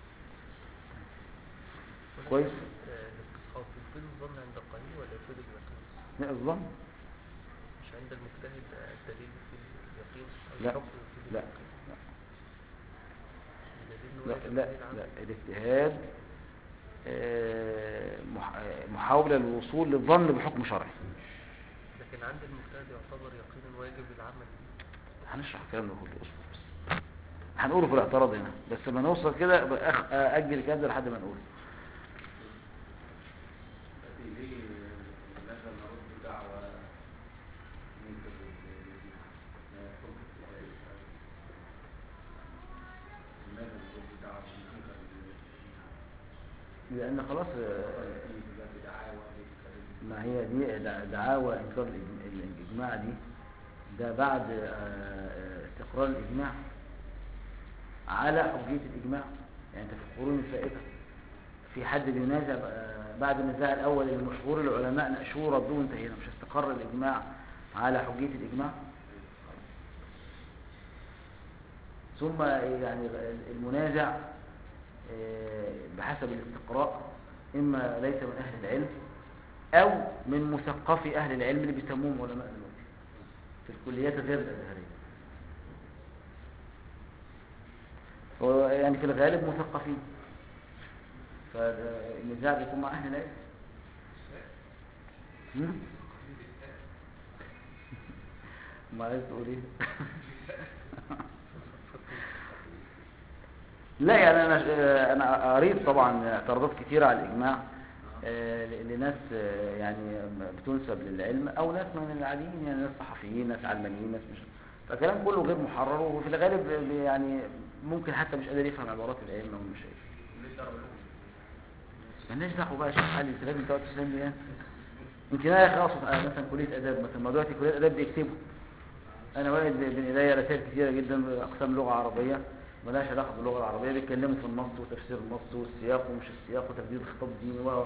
كويس. الاستصحاب يفيد الظن عند القليل ولا يفيد اليقين لا الظن مش عند المجتهد الدليل في اليقين أو لا. الحكم في لا اليقين الدليل لا واجب لا, دليل عام. لا. الاجتهاد آه، مح- آه، محاولة للوصول للظن بحكم شرعي لكن عند المجتهد يعتبر يقينا واجب العمل هنشرح الكلام ده كله اصبر بس هنقوله في الاعتراض هنا بس لما نوصل كده أبقى أخ- اجل الكلام ده لحد ما نقوله لكن ليه لازم نرد دعوة ننكر ما يحكم في لماذا نرد دعوة ننكر لان خلاص آه، بدعاوى ما هي دي دع- دعاوى انكار الإج- الاجماع دي ده بعد آه، آه، استقرار الاجماع على حجية الاجماع يعني انت في القرون الفائتة في حد بينازع آه، بعد النزاع الاول اللي مشهور العلماء ناقشوه ردوه انتهينا مش استقر الاجماع على حجية الاجماع ثم يعني المنازع آه، بحسب الاستقراء إما ليس من أهل العلم أو من مثقفي أهل العلم اللي بيسموهم علماء الموت في الكليات غير الازهريه هو يعني في الغالب مثقفين فالنزاع بيكون مع اهل العلم هم؟ ما عايز تقول ايه لا يعني انا انا قريت طبعا اعتراضات كتيره على الاجماع آه، لناس آه، يعني بتنسب للعلم او ناس من العاديين يعني ناس صحفيين ناس علمانيين ناس مش فالكلام كله غير محرر وفي الغالب يعني ممكن حتى مش قادر يفهم عبارات الائمه والمشايخ مالناش دعوه بقى يا شيخ علي انت لازم تقعد تسلم لي يعني يمكن انا يا اخي اقصد آه، مثلا كليه اداب مثلا ما دلوقتي كليه اداب بيكتبوا انا واجد بين ايديا رسائل كتيره جدا باقسام لغه عربيه ملهاش علاقه باللغه العربيه بيتكلموا في النص وتفسير النص والسياق ومش السياق وتجديد الخطاب الديني و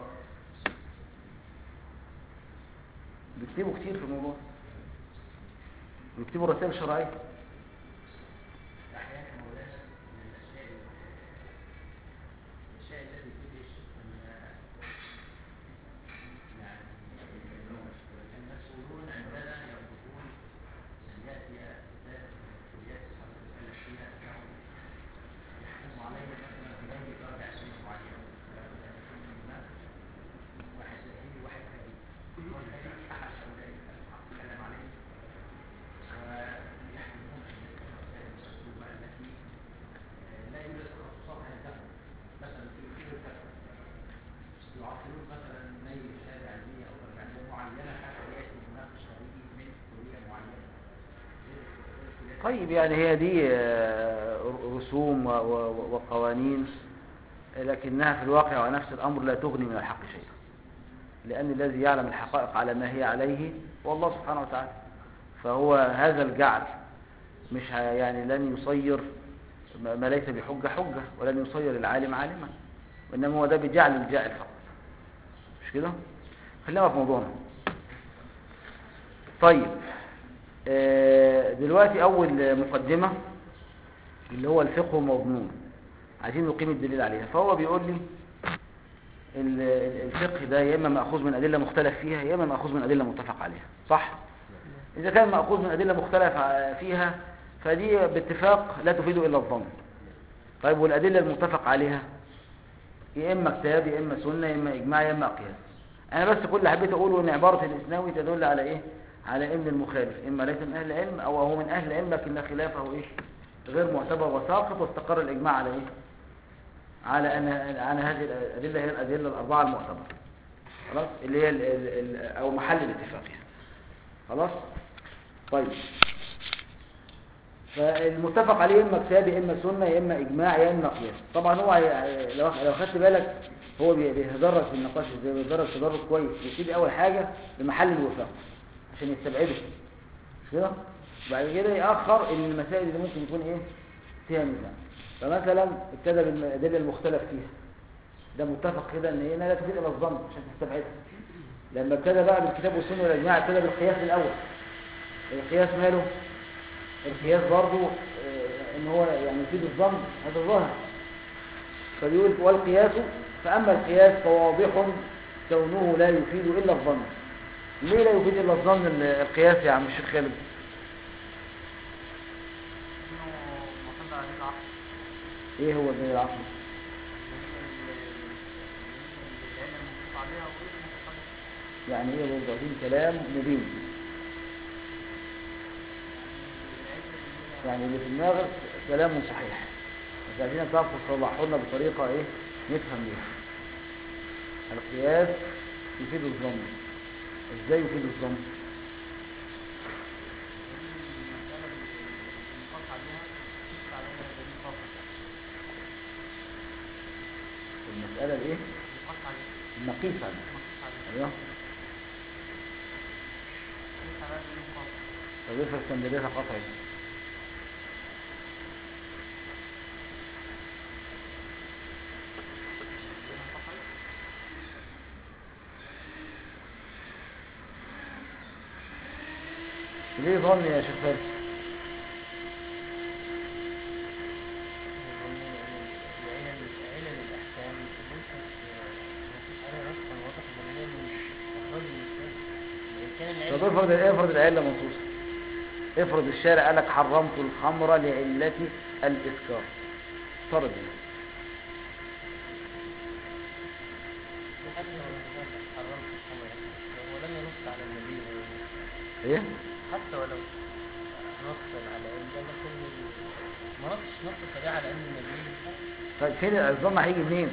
بيكتبوا كتير في الموضوع بيكتبوا رسائل شرعيه أحيانا مولانا من الأشياء الأشياء التي تدهش أن يعني المسؤولون عندنا يرفضون أن يأتي كتاب من الكليات الحرب التي فيها أنهم يحكموا عليه مثلا بغير درجة علمية معينة لابد أن يكون هناك واحد ذكي وواحد خبيث والخبيث أحد هؤلاء المتكلم عليه ويحكمون في مثل المسائل المسلوبة التي آه، لا يوجد تخصصات عندهم مثلا في أصول الفقه يعطلون مثلا نيل شهادة علمية أو درجة علمية معينة حتى يأتي مناقش خارجي من كلية معينة غير غير الكليات طيب يعني هي دي آه، رسوم و- و- وقوانين لكنها في الواقع ونفس الأمر لا تغني من الحق شيئا لأن الذي يعلم الحقائق على ما هي عليه هو الله سبحانه وتعالى فهو هذا الجعل مش ه- يعني لن يصير ما ما ليس بحجة حجة ولن يصير العالم عالما وإنما هو ده بجعل الجاهل فقط مش كده خلينا في موضوعنا طيب آه، دلوقتي أول مقدمة اللي هو الفقه مضمون عايزين نقيم الدليل عليها فهو بيقول لي ال- ال- الفقه ده يا إما مأخوذ من أدلة مختلف فيها يا إما مأخوذ من أدلة متفق عليها صح؟ إذا كان مأخوذ من أدلة مختلف ع- فيها فدي باتفاق لا تفيد إلا الظن طيب والأدلة المتفق عليها يا إما كتاب يا إما سنة يا إما إجماع يا إما قياس أنا بس كل اللي حبيت أقوله إن عبارة الإسناوي تدل على إيه؟ على إن المخالف إما ليس من أهل العلم أو هو من أهل العلم لكن خلافه إيه؟ غير معتبر وساقط واستقر الإجماع على إيه؟ على أن على هذه الأدلة هي الأدلة الأربعة المعتبرة خلاص اللي هي ال ال ال أو محل الاتفاق يعني خلاص طيب فالمتفق عليه اما كتاب يا اما سنه يا اما اجماع يا اما قياس طبعا هو هي- لو لو خدت بالك هو بي- بيتدرج في النقاش ازاي بيتدرج تدرج كويس يبتدي اول حاجه بمحل الوفاق عشان يستبعده مش كده بعد كده يأخر ان المسائل اللي ممكن يكون ايه فيها نزاع فمثلا ابتدى بالادله المختلف فيها ده متفق كده ان هي لا تفيد الا الظن عشان تستبعدها لما ابتدى بقى بالكتاب والسنه والاجماع ابتدى بالقياس الاول القياس ماله القياس برضو آه، ان هو يعني يفيد الظن هذا ظاهر فبيقول والقياس فاما القياس فواضح كونه لا يفيد الا الظن ليه لا يفيد الا الظن ال- القياس يا عم الشيخ خالد ايه هو الدليل العقلي يعني ايه برضه عايزين كلام مبين يعني اللي في دماغك كلام صحيح بس عايزينك تعرف تصلحه لنا بطريقه ايه نفهم بيها القياس يفيد الظن ازاي يفيد الظن المسألة الايه المقيسة ايوه طب افرض كان دليلها قطعي ليه ظن يا شيخ فارس علل الأحكام ليست مفيش عليها نصا واضح إن هي مش إخراج المستند وإن كان طب العلم افرض افرض العله منصوصه افرض الشارع قالك حرمت الخمر لعلة الإسكار افترض يعني. حتى لو حرمت الخمر ولم ينص على النبي ايه حتى ولو نص على ان ده لكن ما نصش نص صريح على ان النبي طيب فين الظن هيجي منين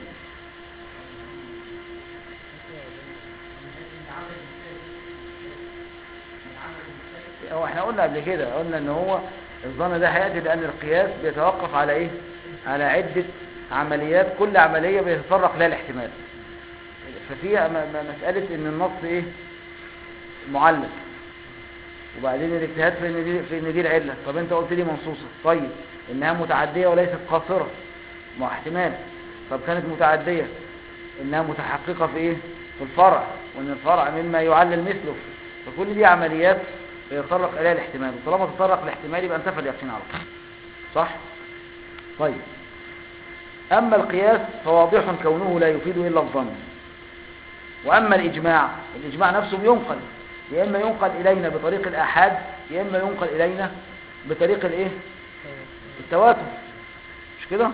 هو احنا قلنا قبل كده قلنا ان هو الظن ده هياتي لان القياس بيتوقف على ايه على عده عمليات كل عمليه بيتطرق لها الاحتمال ففي م- م- مساله ان النص ايه معلق وبعدين الاجتهاد في ان دي في ان دي العله طب انت قلت لي منصوصه طيب انها متعديه وليست قاصره ما هو احتمال طب كانت متعديه انها متحققه في ايه في الفرع وان الفرع مما يعلل مثله فكل دي عمليات يتطرق اليها الاحتمال وطالما تطرق الاحتمال يبقى انتفى اليقين على طول صح طيب اما القياس فواضح كونه لا يفيد الا الظن واما الاجماع الاجماع نفسه بينقل يا اما ينقل الينا بطريق الاحاد يا اما ينقل الينا بطريق الايه التواتر مش كده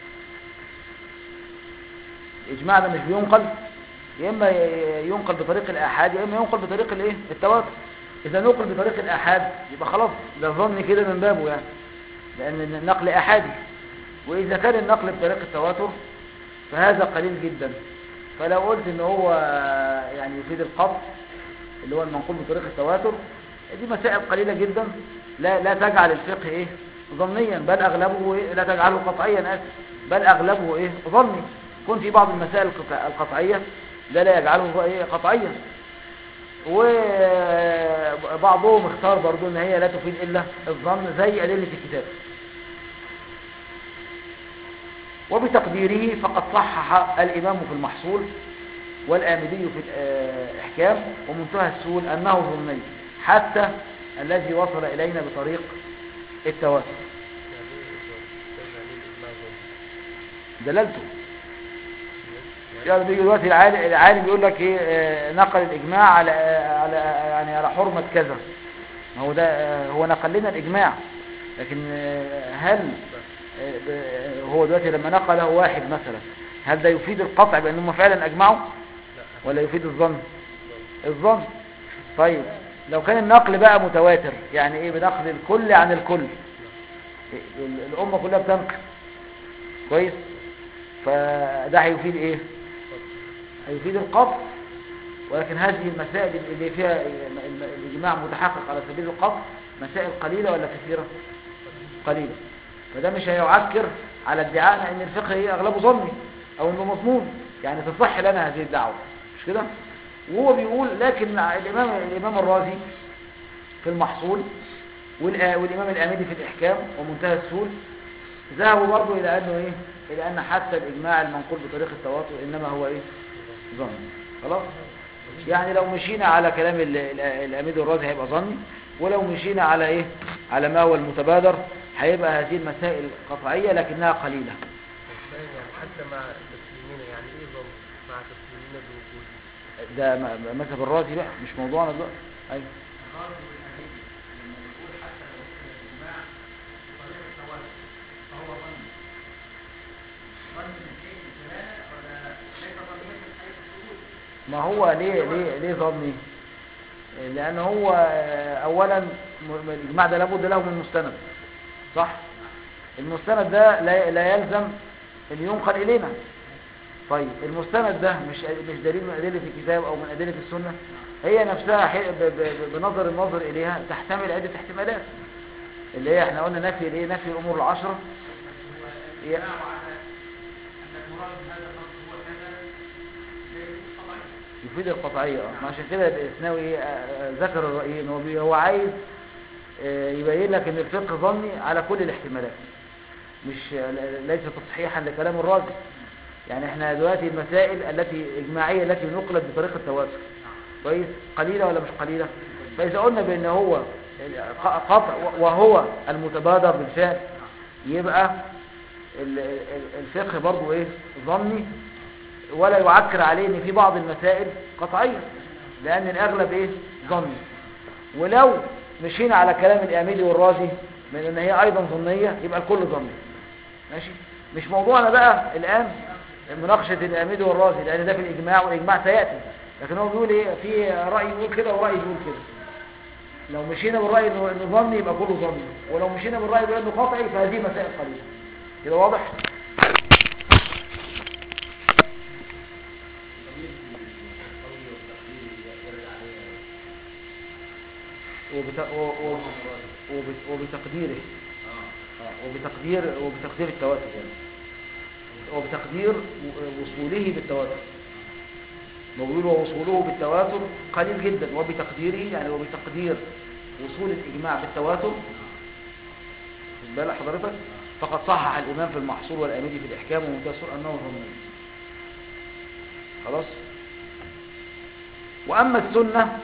الاجماع ده مش بينقل يا اما ي- ينقل بطريق الاحاد يا اما ينقل بطريق الايه التواتر اذا نقل بطريق الاحاد يبقى خلاص ده ظن كده من بابه يعني لان النقل احادي واذا كان النقل بطريق التواتر فهذا قليل جدا فلو قلت ان هو يعني يفيد القطع اللي هو المنقول بطريق التواتر دي مسائل قليلة جدا لا لا تجعل الفقه ايه ظنيا بل اغلبه إيه؟ لا تجعله قطعيا اسف بل اغلبه ايه ظني كن في بعض المسائل القطع- القطعية ده لا يجعله ايه قطعيا وبعضهم اختار برضو ان هي لا تفيد الا الظن زي ادلة الكتاب وبتقديره فقد صحح الامام في المحصول والآمدي في الإحكام ومنتهى السهول أنه ظني حتى الذي وصل إلينا بطريق التواتر دلالته يعني بيجي دلوقتي العالم العالم بيقول لك ايه آه، نقل الاجماع على على يعني على حرمه كذا ما هو ده آه، هو نقل لنا الاجماع لكن آه، هل آه، ب- هو دلوقتي لما نقله واحد مثلا هل ده يفيد القطع بانهم فعلا اجمعوا ولا يفيد الظن الظن طيب لو كان النقل بقى متواتر يعني ايه بنقل الكل عن الكل ال- الامه كلها بتنقل كويس فده هيفيد ايه هيفيد القطع ولكن هذه المسائل اللي فيها ال- ال- الاجماع متحقق على سبيل القطع مسائل قليله ولا كثيره قليله فده مش هيعكر على ادعائنا ان الفقه هي اغلبه ظني او انه مضمون يعني تصح لنا هذه الدعوه مش كده وهو بيقول لكن الامام الامام الرازي في المحصول والآ- والامام الامدي في الاحكام ومنتهى السهول ذهبوا برضه الى انه ايه الى ان حتى الاجماع المنقول بطريق التواتر انما هو ايه ظن خلاص يعني لو مشينا على كلام ال- ال- الاميد الرازي هيبقى ظني ولو مشينا على ايه على ما هو المتبادر هيبقى هذه المسائل قطعيه لكنها قليله فاهم يعني حتى مع تسليمنا يعني ايه ظن مع تسليمنا بوجود ده م- مذهب الرازي بقى مش موضوعنا دلوقتي ايوه الغرض والأمين لما يقول حتى لو وصل الإجماع بطريقة التواتر فهو ظن ظن من حيث الدلالة ولا ليس ظنيا من حيث الثبوت ما هو ليه ليه ليه ظني لان هو آه، اولا م- الاجماع ده لابد له من مستند صح المستند ده لا لا يلزم ان ينقل الينا طيب المستند ده مش مش دليل من ادله الكتاب او من ادله السنه هي نفسها حي- ب- ب- بنظر النظر اليها تحتمل عده احتمالات اللي هي احنا قلنا نفي الايه نفي الامور العشره هي- إجماع على أن المراد من هذا النص هو كذا ليس طبعا يفيد القطعية اه ما عشان كده الاسناوي آه، آه، ذكر الرأيين هو بي- هو عايز آه، يبين لك ان الفقه ظني على كل الاحتمالات مش آه، ليس تصحيحا لكلام الرازي يعني احنا دلوقتي المسائل التي اجماعية التي نقلت بطريقة التواتر كويس قليلة ولا مش قليلة فإذا قلنا بأن هو ق- قطع وهو المتبادر بالفعل يبقى ال- ال- الفقه برضو ايه ظني ولا يعكر عليه ان في بعض المسائل قطعية لان الاغلب ايه ظني ولو مشينا على كلام الإعميدي والرازي من ان هي ايضا ظنية يبقى الكل ظني ماشي مش موضوعنا بقى الان مناقشة الإعميدي والرازي لان ده في الاجماع والاجماع سيأتي لكن هو بيقول ايه في رأي يقول كده ورأي يقول كده لو مشينا بالرأي انه إنه ظني يبقى كله ظني ولو مشينا بالرأي بانه قطعي فهذه مسائل قليلة كده واضح وبت... و... و... وبت... وبتقديره آه، وبتقدير وبتقدير التواتر يعني وبتقدير و- وصوله بالتواتر موجود ووصوله بالتواتر قليل جدا وبتقديره يعني وبتقدير وصول الإجماع بالتواتر خد بالك حضرتك فقد صحح الإمام في المحصول والأميدي في الإحكام ومنتصر أنه ظني خلاص وأما السنة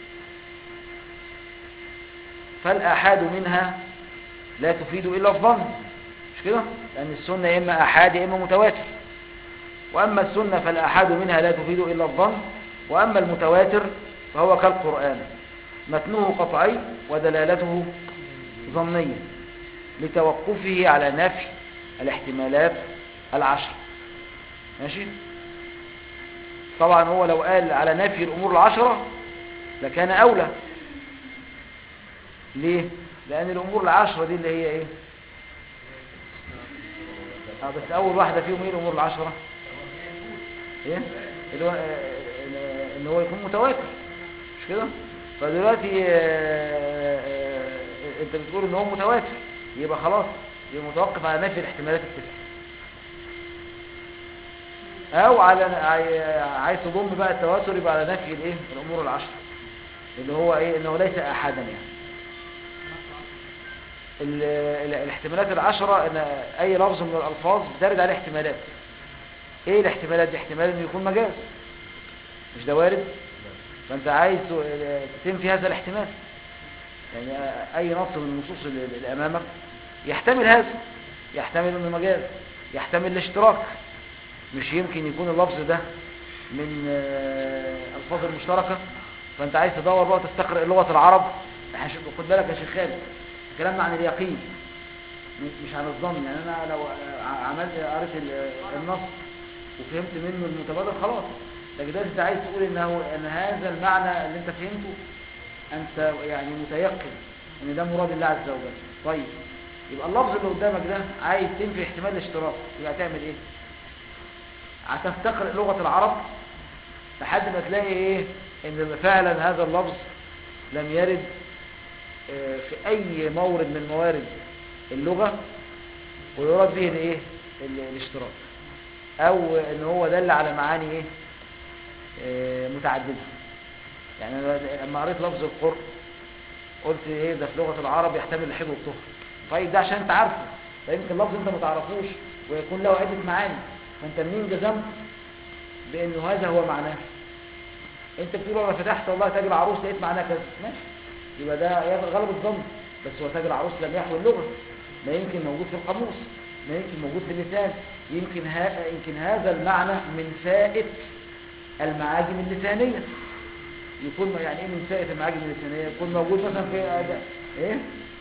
فالآحاد منها لا تفيد إلا الظن مش كده لأن السنة يا إما آحاد يا إما متواتر وأما السنة فالآحاد منها لا تفيد إلا الظن وأما المتواتر فهو كالقرآن متنه قطعي ودلالته ظنية لتوقفه على نفي الاحتمالات العشر ماشي طبعا هو لو قال على نفي الأمور العشرة لكان أولى ليه؟ لأن الأمور العشرة دي اللي هي إيه؟ آه بس أول واحدة فيهم إيه الأمور العشرة؟ إيه؟ اللي هو آه، اللي هو يكون متواتر مش كده؟ فدلوقتي آه، آه، أنت بتقول إن هو متواتر يبقى خلاص يبقى متوقف على نفي الاحتمالات التسع أو على عاي- عايز تضم بقى التواتر يبقى على نفي الإيه؟ الأمور العشرة اللي هو إيه؟ إنه ليس أحدا يعني ال- ال- الاحتمالات العشرة ان اي لفظ من الالفاظ بترد عليه احتمالات ايه الاحتمالات دي احتمال انه يكون مجاز مش ده وارد فانت عايز ت- تنفي هذا الاحتمال يعني اي نص من النصوص اللي اللي امامك يحتمل هذا يحتمل انه مجاز يحتمل الاشتراك مش يمكن يكون اللفظ ده من آه، الفاظ المشتركة فانت عايز تدور بقى تستقرئ لغة العرب إحنا ش- خد بالك يا شيخ خالد كلامنا عن اليقين م- مش عن الظن يعني انا لو ع- عملت قريت ال- النص وفهمت منه المتبادل خلاص لكن دلوقتي انت عايز تقول انه ان هذا المعنى اللي انت فهمته انت يعني متيقن ان ده مراد الله عز وجل طيب يبقى اللفظ اللي قدامك ده عايز تنفي احتمال الاشتراك يبقى تعمل ايه هتستقرئ لغة العرب لحد ما تلاقي ايه ان فعلا هذا اللفظ لم يرد آه، في اي مورد من موارد اللغة ويراد به الايه ال- الاشتراك او ان هو دل على معاني ايه آه، متعددة يعني أنا لما قريت لفظ القرء قلت ايه ده في لغة العرب يحتمل الحب والطهر طيب ده عشان انت عارفه فيمكن لفظ انت ما تعرفوش ويكون له عدة معاني فانت منين جزمت بانه هذا هو معناه انت بتقول انا فتحت والله تاج العروس لقيت معناه كذا ماشي يبقى ده يبقى غلب الظن بس هو تاج العروس لم يحوي اللغة ما يمكن موجود في القاموس ما يمكن موجود في اللسان يمكن ها يمكن هذا المعنى من فائت المعاجم اللسانية يكون يعني ايه من فائت المعاجم اللسانية يكون موجود مثلا في ايه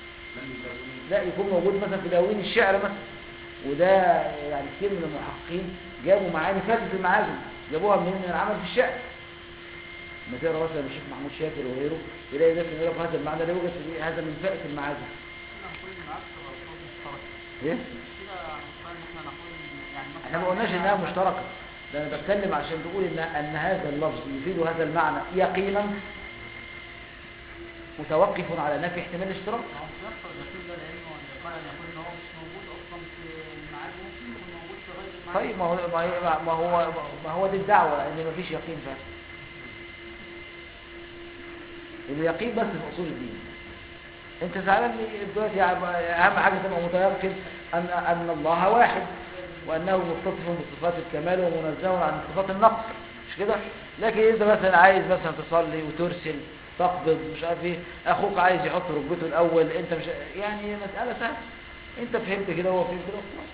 لا يكون موجود مثلا في دواوين الشعر مثلا وده يعني كتير من المحققين جابوا معاني فاتت المعاجم جابوها من من العمل في الشعر لما تقرا مثلا الشيخ محمود شاكر وغيره تلاقي ناس يقول لك هذا المعنى لا يوجد في هذا من فائت المعاجم ايه احنا ما قلناش انها مشتركه ده انا بتكلم عشان تقول ان ان هذا اللفظ يفيد هذا المعنى يقينا متوقف على نفي احتمال الاشتراك طيب ما هو ما هي- ما هو ما هو دي الدعوه ان ما فيش يقين فعلا اليقين بس في اصول الدين انت زعلان ليه دلوقتي يعني اهم حاجه تبقى متيقن ان ان الله واحد وانه متصف بصفات الكمال ومنزه عن صفات النقص مش كده لكن انت مثلا عايز مثلا تصلي وترسل تقبض مش عارف ايه اخوك عايز يحط ركبته الاول انت مش يعني مساله سهله انت فهمت كده وهو فهم كده خلاص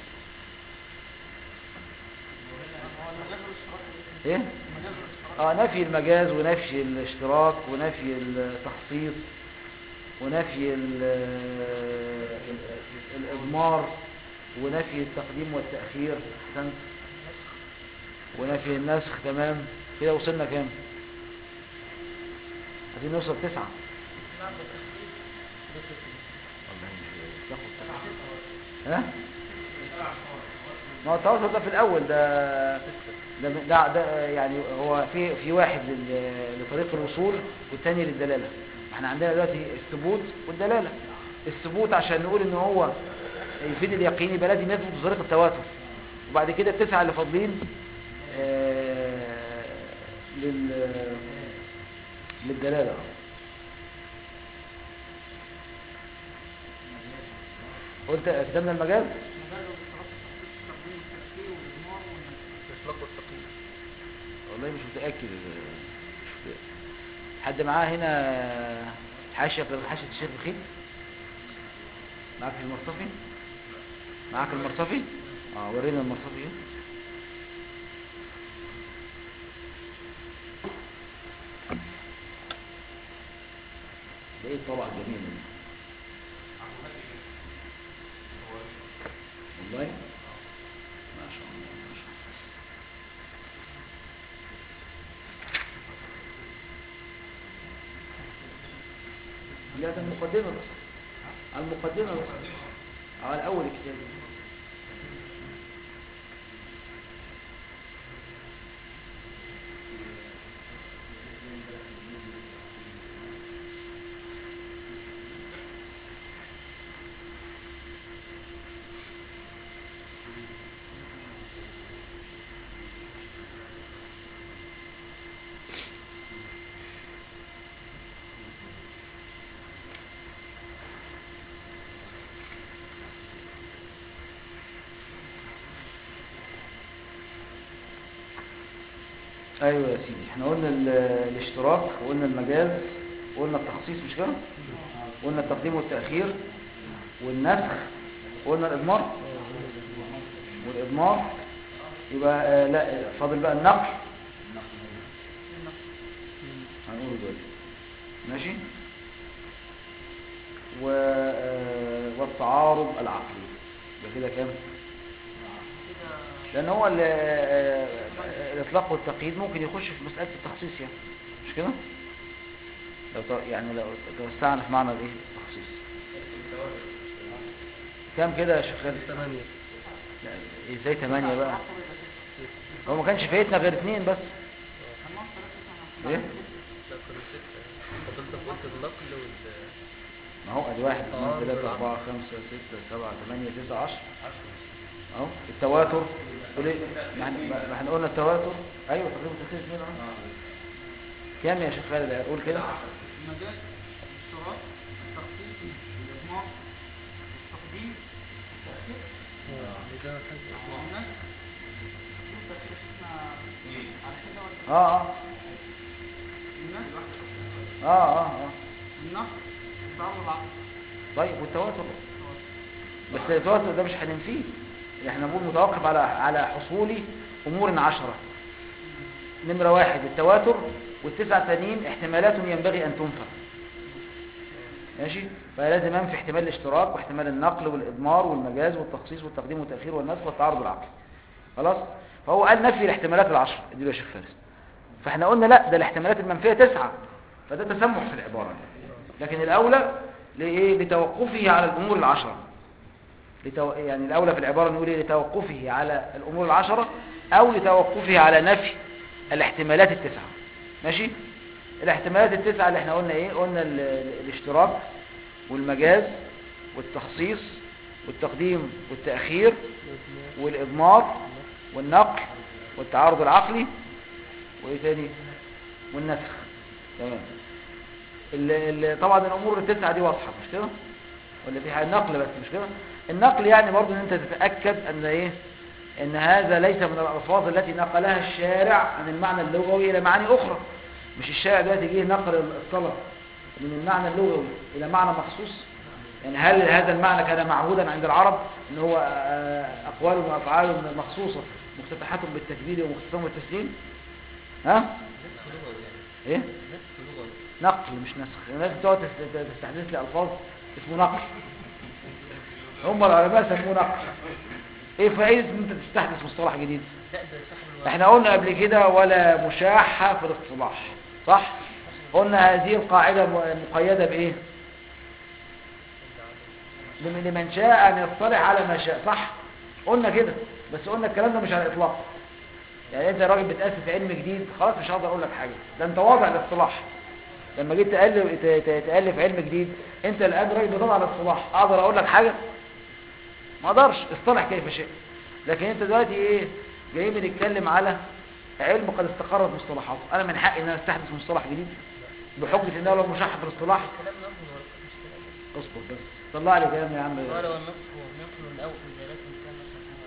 ايه اه نفي المجاز ونفي الاشتراك ونفي التخصيص ونفي ال- ال- الإضمار ونفي التقديم والتأخير أحسنت ونفي النسخ تمام كده وصلنا كام عايزين نوصل تسعة ها ما هو التواصل ده في الأول ده ده, ده, ده يعني هو في في واحد لل- لطريق الوصول والتاني للدلالة احنا عندنا دلوقتي الثبوت والدلالة الثبوت عشان نقول ان هو يفيد اليقين يبقى لازم يثبت بطريق التواتر وبعد كده التسعة اللي فاضلين آه، لل للدلالة قلت كتبنا المجال الإطلاق والتقييد والله مش متأكد مش متأكد. حد معاه هنا حاشية غير حاشية الشيخ بخيت معاك في المرصفي معاك المرصفي اه ورينا المرصفي كده. ده ايه الطبعة الجميلة دي والله ما شاء الله ما شاء الله لا ده المقدمة بس على المقدمة بس على أول الكتاب ايوه يا سيدي احنا قلنا ال- الاشتراك وقلنا المجاز وقلنا التخصيص مش كده قلنا التقديم والتأخير والنسخ وقلنا الإضمار والإضمار يبقى آه لا فاضل بقى النقل هنقوله دلوقتي ماشي و... آه، والتعارض العقلي يبقى كده كام لان هو ال- آه، الاطلاق والتقييد ممكن يخش في مساله التخصيص يعني مش كده لو ت- يعني لو توسعنا في معنى الايه التخصيص كام كده يا شيخ خالد ثمانية لا، ازاي ثمانية بقى هو ما كانش فايتنا غير اثنين بس ايه لا كانوا ستة فضلت قلت النقل وال ما هو ادي واحد اثنين آه، ثلاثة بالعقل. أربعة خمسة ستة سبعة ثمانية تسعة عشر اهو التواتر قول ايه ما احنا- ما احنا قلنا التواتر ايوه تقريبا تخصيص اثنين اهو كام يا شيخ خالد قول كده المجال الاشتراك التخصيص الإضمار التقديم التأخير ده حاجة والنسخ شوف بس احنا على كده ولا اه اه النسخ اه اه اه النقل التعرض العقلي طيب والتواتر بس التواتر ده مش هننفيه احنا بنقول متوقف على على حصول امور عشرة نمرة واحد التواتر والتسعة ثانيين احتمالات ينبغي ان تنفى ماشي فلازم انفي احتمال الاشتراك واحتمال النقل والاضمار والمجاز والتخصيص والتقديم والتاخير والنسخ والتعارض العقلي خلاص فهو قال نفي الاحتمالات العشر دي يا شيخ فارس فاحنا قلنا لا ده الاحتمالات المنفيه تسعة فده تسمح في العباره لكن الاولى لايه لتوقفه على الامور العشره لتو... يعني الاولى في العباره نقول ايه لتوقفه على الامور العشره او لتوقفه على نفي الاحتمالات التسعه ماشي الاحتمالات التسعه اللي احنا قلنا ايه قلنا ال... ال- الاشتراك والمجاز والتخصيص والتقديم والتاخير والاضمار والنقل والتعارض العقلي وايه تاني والنسخ تمام ال- ال- طبعا الامور التسعه دي واضحه مش كده ولا في حاجه النقل بس مش كده النقل يعني برضو ان انت تتاكد ان ايه ان هذا ليس من الالفاظ التي نقلها الشارع عن المعنى اللغوي الى معاني اخرى مش الشارع دلوقتي جه نقل الصلاه من المعنى اللغوي الى معنى مخصوص يعني هل هذا المعنى كان معهودا عند العرب ان هو آه، اقوال وافعال مخصوصه مفتتحات بالتكبير ومختتمه بالتسليم ها ايه نقل مش نسخ الناس بتقعد تست- تستحدث لي الفاظ اسمه نقل هم العلماء سموه نقل ايه فايدة ان انت تستحدث مصطلح جديد لا ده صاحب الوقت احنا قلنا قبل كده ولا مشاحة في الاصطلاح صح قلنا هذه القاعدة م- مقيدة بايه لمن لمن شاء ان يصطلح على ما شاء صح قلنا كده بس قلنا الكلام ده مش على الاطلاق يعني انت راجل بتأسس علم جديد خلاص مش هقدر اقول لك حاجة ده انت واضع الاصطلاح لما جيت تألف, ت- ت- تألف علم جديد انت الان راجل بتضع الاصطلاح اقدر اقول لك حاجة ما اقدرش اصطلح كيف شئت لكن انت دلوقتي ايه جاي بنتكلم على علم قد استقرت مصطلحاته انا من حقي ان انا استحدث مصطلح جديد بحجة انه لو مشحف في الاصطلاح كلام نظم ورقم مش كلام اصبر بس طلع لي كلام يا عم قال والنص هو نقل أو إزالة كان مصنوعا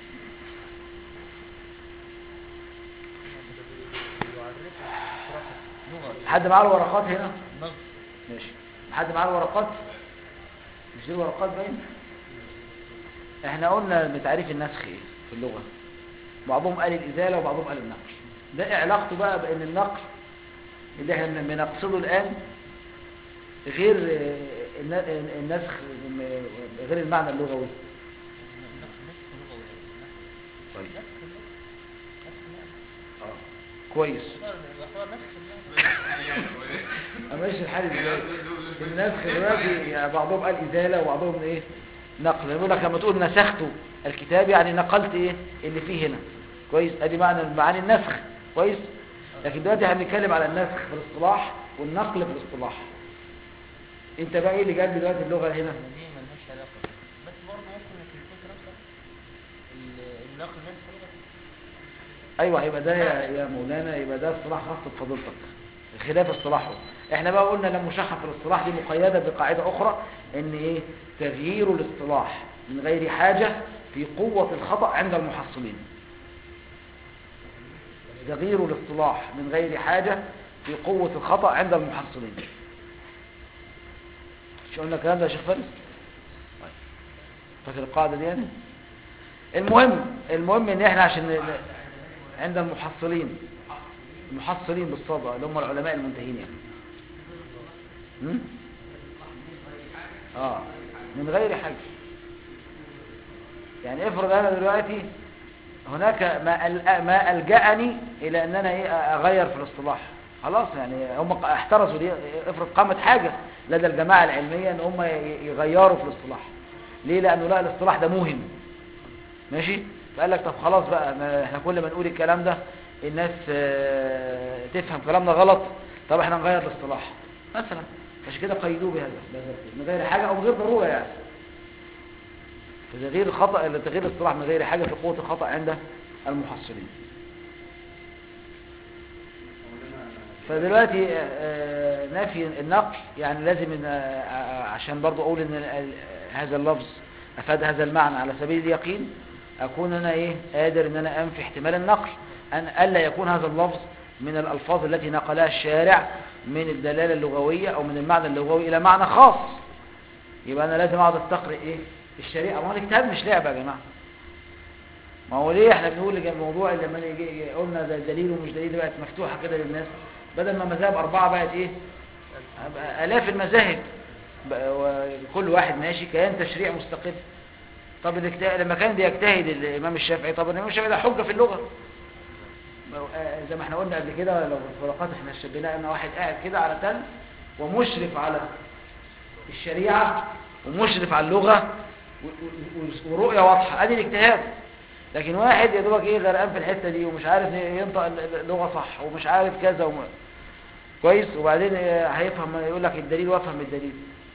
لغة حد معاه الورقات هنا نظم ماشي حد معاه الورقات مش دي الورقات باين احنا قلنا من تعريف النسخ ايه في اللغة بعضهم قال الازالة وبعضهم قال النقل ده إيه علاقته بقى بان النقل اللي احنا بنقصده الان غير آه، الن- النسخ م- غير المعنى اللغوي نسخ لغوي طيب نسخ لغوي نسخ لغوي اه كويس يعتبر نسخ اللغوي ماشي الحال ازاي النسخ دلوقتي يعني بعضهم قال ازاله وبعضهم ايه نقل يقول لك لما تقول نسخت الكتاب يعني نقلت ايه اللي فيه هنا كويس ادي معنى معاني النسخ كويس لكن دلوقتي احنا بنتكلم على النسخ في الاصطلاح والنقل في الاصطلاح انت بقى ايه اللي جاب دلوقتي اللغه هنا دي ملهاش علاقة بس برضه ممكن في الفكرة نفسها ال- النقل نسخ لغوي ايوه يبقى ده يا يا مولانا يبقى ده اصطلاح خاص بفضيلتك خلاف اصطلاحه احنا بقى قلنا لما مشحف في الاصطلاح دي مقيده بقاعده اخرى ان ايه تغيير الاصطلاح من غير حاجه في قوه الخطا عند المحصلين تغيير الاصطلاح من غير حاجه في قوه الخطا عند المحصلين مش قلنا الكلام ده يا شيخ فارس طيب. فاكر القاعده دي يعني المهم المهم ان احنا عشان ن- عند المحصلين المحصلين بالصدى اللي هم العلماء المنتهين يعني هم؟ اه من غير حاجة يعني افرض انا دلوقتي هناك ما أل- ما الجأني الى ان انا ايه اغير في الاصطلاح خلاص يعني هم ق- احترزوا دي افرض قامت حاجة لدى الجماعة العلمية ان هم ي- يغيروا في الاصطلاح ليه لانه لا الاصطلاح ده مهم ماشي فقال لك طب خلاص بقى ما احنا كل ما نقول الكلام ده الناس آه، تفهم كلامنا غلط طب احنا نغير الاصطلاح مثلا عشان كده قيدوه بهذا بهذا القيد. من غير حاجه او من غير ضروره يعني تغيير الخطا تغيير الاصطلاح من غير حاجه في قوه الخطا عند المحصلين فدلوقتي آه، آه، نفي النقل يعني لازم إن آه، آه، عشان برضو اقول ان ال- هذا اللفظ افاد هذا المعنى على سبيل اليقين اكون انا ايه قادر ان انا انفي احتمال النقل ان الا يكون هذا اللفظ من الالفاظ التي نقلها الشارع من الدلاله اللغويه او من المعنى اللغوي الى معنى خاص يبقى انا لازم اقعد استقرئ ايه الشريعه ما هو الكتاب مش لعبه يا جماعه ما هو ليه احنا بنقول لج- موضوع لما نيجي يجي- قلنا ده دليل ومش دليل بقت مفتوحه كده للناس بدل ما مذاهب اربعه بقت ايه بقى الاف المذاهب بقى وكل واحد ماشي كيان تشريع مستقل طب الاجتهاد لما كان بيجتهد الامام الشافعي طب الامام الشافعي ده حجه في اللغه آه، زي ما احنا قلنا قبل كده لو في الفرقات احنا شبهناها ان واحد قاعد كده على تل ومشرف على الشريعه ومشرف على اللغه و- و- و- ورؤيه واضحه ادي الاجتهاد لكن واحد يا دوبك ايه غرقان في الحته دي ومش عارف ينطق اللغه صح ومش عارف كذا وم... كويس وبعدين آه، هيفهم يقول لك الدليل وافهم الدليل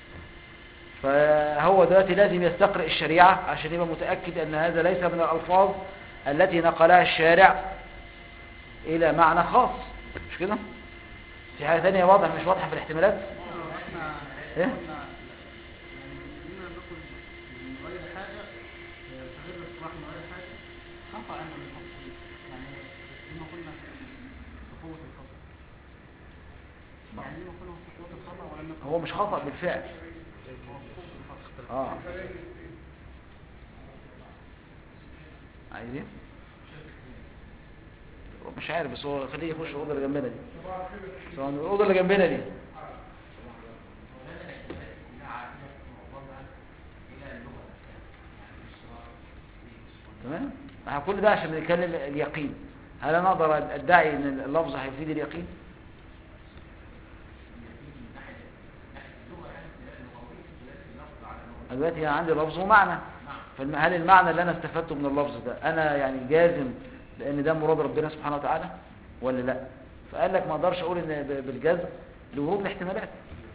فهو دلوقتي لازم يستقرئ الشريعة عشان يبقى متأكد أن هذا ليس من الألفاظ التي نقلها الشارع إلى معنى خاص مش كده؟ في حاجة ثانية واضحة مش واضحة في الاحتمالات؟ احنا إيه؟ قلنا يعني خلينا ناخد من غير حاجة آه، تغيير الاصطلاح من غير حاجة خطأ عند المفصلين يعني لما قلنا في قوة الخطأ يعني لما قلنا في قوة الخطأ ولم يكن هو مش خطأ بالفعل هو في قوة الخطأ اه عايز ايه؟ هو مش عارف بس هو خليه يخش الأوضة اللي جنبنا دي بس هو الأوضة اللي جنبنا دي تمام احنا كل ده عشان بنتكلم اليقين هل انا اقدر ادعي ان اللفظ هيفيد اليقين دلوقتي انا عندي لفظ ومعنى فهل المعنى اللي انا استفدته من اللفظ ده انا يعني جازم لان ده مراد ربنا سبحانه وتعالى ولا لا فقال لك ما اقدرش اقول ان ب- بالجزم لورود الاحتمالات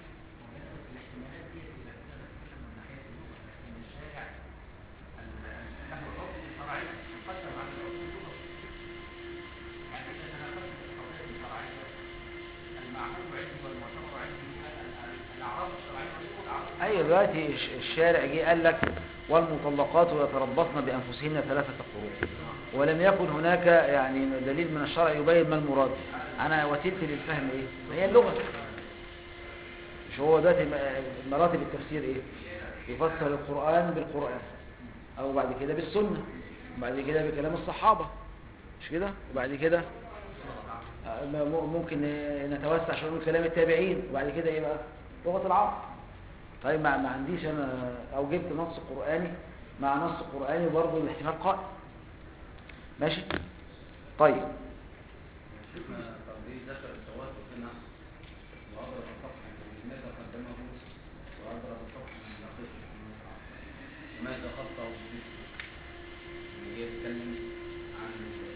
ايوه دلوقتي الش- الشارع جه قال لك والمطلقات يتربصن بانفسهن ثلاثه قروء ولم يكن هناك يعني دليل من الشرع يبين ما المراد انا وسيلتي للفهم ايه ما هي اللغه مش هو دلوقتي م- مراتب التفسير ايه يفسر القران بالقران او بعد كده بالسنه وبعد كده بكلام الصحابه مش كده وبعد كده آه، م- ممكن نتوسع شويه من كلام التابعين وبعد كده ايه بقى لغه العرب طيب ما, ما عنديش انا او جبت نص قرآني مع نص قرآني برضه الاحتمال قائم ماشي طيب شفنا تقدير ذكر التواتر هنا وأضرب الصفحة لماذا قدمه وأضرب الصفحة من ناقشه لماذا خطه باسمه اللي هي تتكلم عن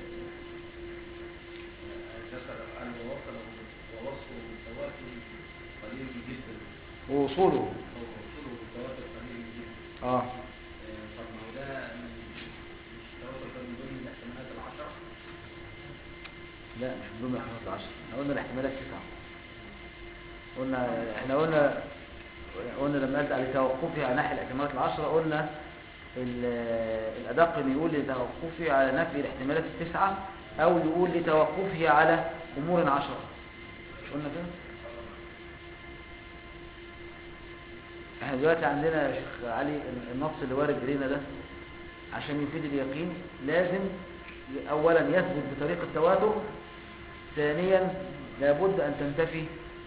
ذكر أن وصله ووصفه بالتواتر قليل جدا ووصوله أو وصوله بالتواتر قليل جدا اه آه، طب ما هو ده مش التواتر ده من ضمن الاحتمالات العشرة لا مش من ضمن الاحتمالات العشر احنا قلنا الاحتمالات تسعة قلنا احنا قلنا قلنا لما قلت على توقفي على نحي الاحتمالات العشرة قلنا ال- الأدق إن يقول لتوقفه على نفي الاحتمالات التسعة أو يقول لتوقفه على أمور عشرة مش قلنا كده؟ احنا دلوقتي عندنا يا شيخ علي النص اللي وارد إلينا ده عشان يفيد اليقين لازم أولا يثبت بطريق التواتر ثانيا لابد أن تنتفي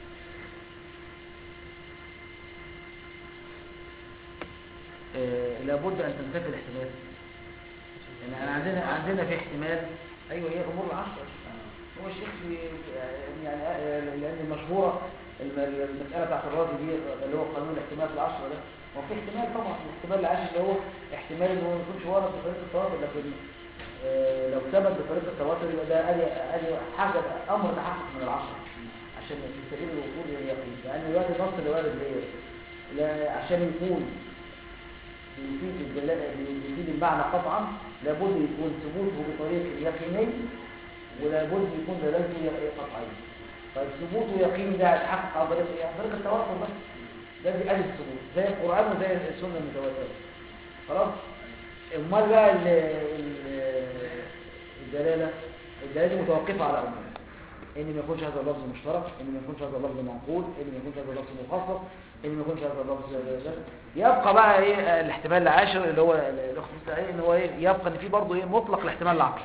آه، لابد أن تنتفي الاحتمال يعني احنا عندنا عندنا في احتمال أيوة هي الأمور العشرة هو الشيخ في- يعني آه، لأن المشهورة الم- المسألة بتاعت الراضي دي اللي هو قانون الاحتمال العشرة ده هو في احتمال طبعا الاحتمال العاشر اللي هو احتمال ان هو ما يكونش ورد بطريقة التواتر لكن آه، لو ثبت بطريقة التواتر يبقى ده ادي ادي حاجة أمر تحقق من العشرة عشان في سبيل الوصول لليقين لأن دلوقتي النص اللي وارد ليه لا عشان يكون يفيد الدلالة يفيد المعنى قطعا لابد يكون ثبوته بطريق يقيني ولابد يكون دلالته ي- قطعية طيب ثبوته يقيني ده هيتحقق عن طريق ايه؟ عن طريق التواتر بس ده دي آلة الثبوت زي القرآن وزي السنة المتواترة خلاص امال بقى ال- ال- الدلالة الدلالة دي متوقفة على أمور ان ما يكونش هذا اللفظ مشترك ان ما يكونش هذا اللفظ منقول ان ما يكونش هذا اللفظ مخصص ان ما يكونش هذا اللفظ يبقى بقى ايه آه، الاحتمال العاشر اللي هو الاخت ايه ان هو ايه يبقى ان في برضه ايه مطلق الاحتمال العقلي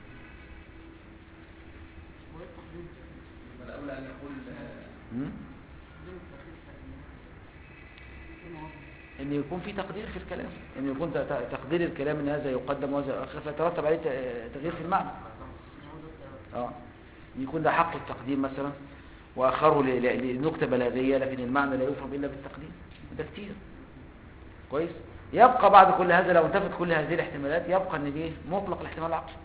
يبقى الأولى أن يقول آه، م? ان يكون في تقدير في الكلام ان يكون ت- ت- تقدير الكلام ان هذا يقدم وهذا يؤخر فيترتب عليه ت- تغيير في المعنى اه يكون ده حق التقديم مثلا واخره ل- ل- لنكته بلاغيه لكن المعنى لا يفهم الا بالتقديم ده كتير كويس يبقى بعد كل هذا لو انتفت كل هذه الاحتمالات يبقى ان دي مطلق الاحتمال العقلي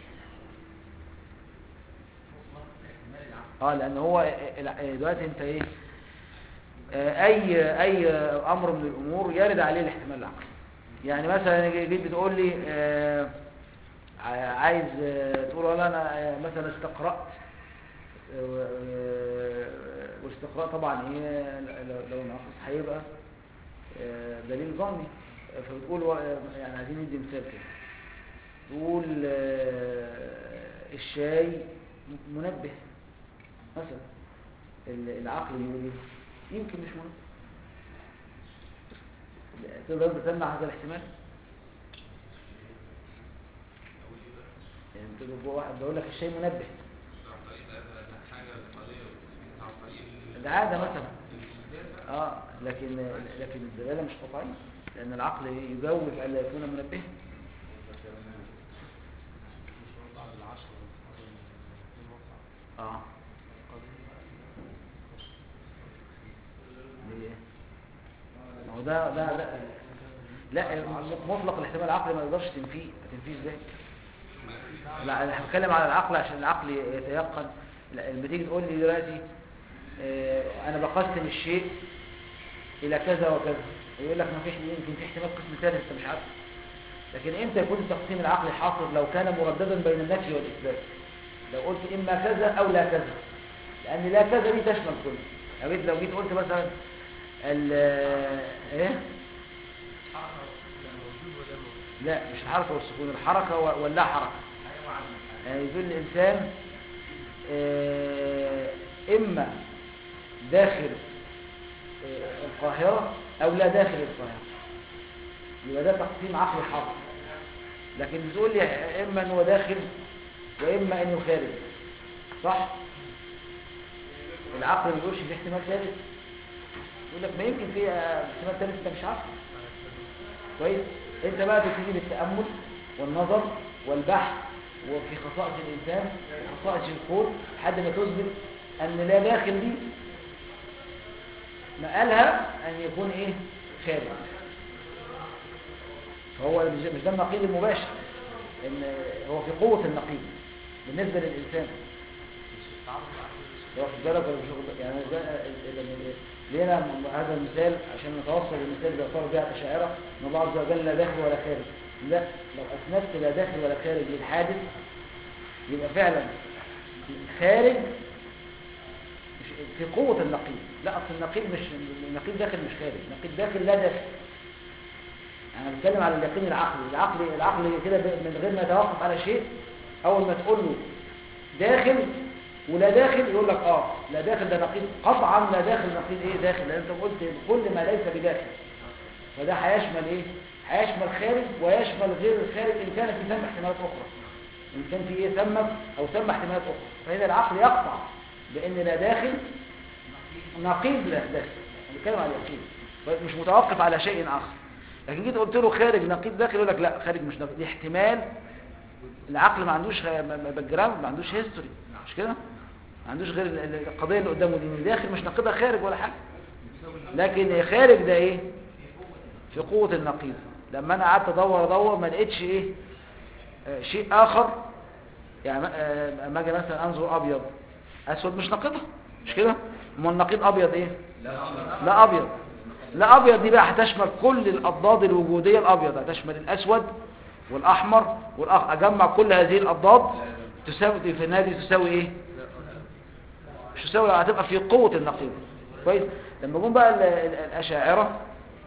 اه لان هو ال- دلوقتي انت ايه آه، اي اي امر من الامور يرد عليه الاحتمال العقلي يعني مثلا جيت بتقول لي آه، ع- عايز آه، تقول والله انا آه، مثلا استقرأت آه، آه، والاستقراء طبعا ايه لو- لو ناقص هيبقى آه، دليل ظني فبتقول و- يعني عايزين ندي مثال كده تقول آه، الشاي منبه مثلا ال- العقل يقول ايه يمكن مش منبه تقدر تمنع هذا الاحتمال يعني تقول جوه واحد بيقول لك الشاي منبه ده عادة مثلا اه لكن لكن الدلالة مش قطعية لأن العقل يجوز ألا يكون منبها العشرة والفرق الاثنين وقع اه قضية ليه ما هو ده ده ده لا مطلق الاحتمال العقلي ما يقدرش تنفيه تنفيه ازاي لا انا بتكلم على العقل عشان العقل يتيقن لا لما تيجي تقول لي دلوقتي آه، انا بقسم الشيء الى كذا وكذا يقول لك ما فيش يمكن في احتمال قسم ثالث انت مش عارف لكن امتى يكون التقسيم العقلي حاصل لو كان مرددا بين النفي والاثبات لو قلت اما كذا او لا كذا لان لا كذا دي تشمل كله لو جيت لو جيت قلت مثلا ال ايه لا مش الحركه والسكون الحركه و- واللا حركه يعني يقول الانسان آه، اما داخل آه، القاهره او لا داخل القاهره يبقى ده تقسيم عقلي حاصل لكن بتقول لي اما انه داخل واما انه خارج صح العقل ما بيقولش في احتمال ثالث يقول لك ما يمكن في آه، احتمال ثالث انت مش عارفه كويس انت بقى تبتدي بالتامل والنظر والبحث وفي خصائص الانسان وخصائص الكون لحد ما تثبت ان لا داخل دي مقالها ان يكون ايه خارج فهو مش مش ده النقيض المباشر ان هو في قوه النقيض بالنسبه للانسان واخد بالك ولا مش واخد بالك؟ يعني ده لما لينا هذا المثال عشان نتوصل للمثال اللي بيعتبر بها الاشاعره ان الله عز وجل لا داخل ولا خارج لا لو اسندت لا داخل ولا خارج للحادث يبقى فعلا خارج مش في قوه النقيض لا اصل النقيض مش النقيض داخل مش خارج النقيض داخل لا داخل انا بتكلم على اليقين العقلي العقل العقل كده ب- من غير ما يتوقف على شيء اول ما تقول له داخل ولا داخل يقول لك اه لا داخل ده نقيض قطعا لا داخل نقيض ايه داخل لان انت قلت كل ما ليس بداخل فده هيشمل ايه هيشمل خارج ويشمل غير الخارج ان كان في ثم احتمالات اخرى ان كان في ايه ثم او ثم احتمالات اخرى فهنا العقل يقطع بان لا داخل نقيض لا داخل انا بتكلم على اليقين مش متوقف على شيء اخر لكن جيت قلت له خارج نقيض داخل يقول لك لا خارج مش نقيض دي احتمال العقل ما عندوش باك جراوند ما عندوش هيستوري مش كده ما عندوش غير ال- ال- القضيه اللي قدامه دي من داخل مش نقيضها خارج ولا حاجه لكن خارج ده ايه في قوه النقيض لما انا قعدت ادور ادور ما لقيتش ايه آه، شيء اخر يعني ما- آه، اما اجي مثلا انظر ابيض اسود مش نقيضها مش كده امال النقيض ابيض ايه لا ابيض لا ابيض دي بقى هتشمل كل الاضداد الوجوديه الابيض هتشمل الاسود والاحمر والاخ اجمع كل هذه الاضداد تساوي في النادي تساوي ايه مش تساوي هتبقى في قوه النقيض كويس لما جم بقى ال- ال- الاشاعره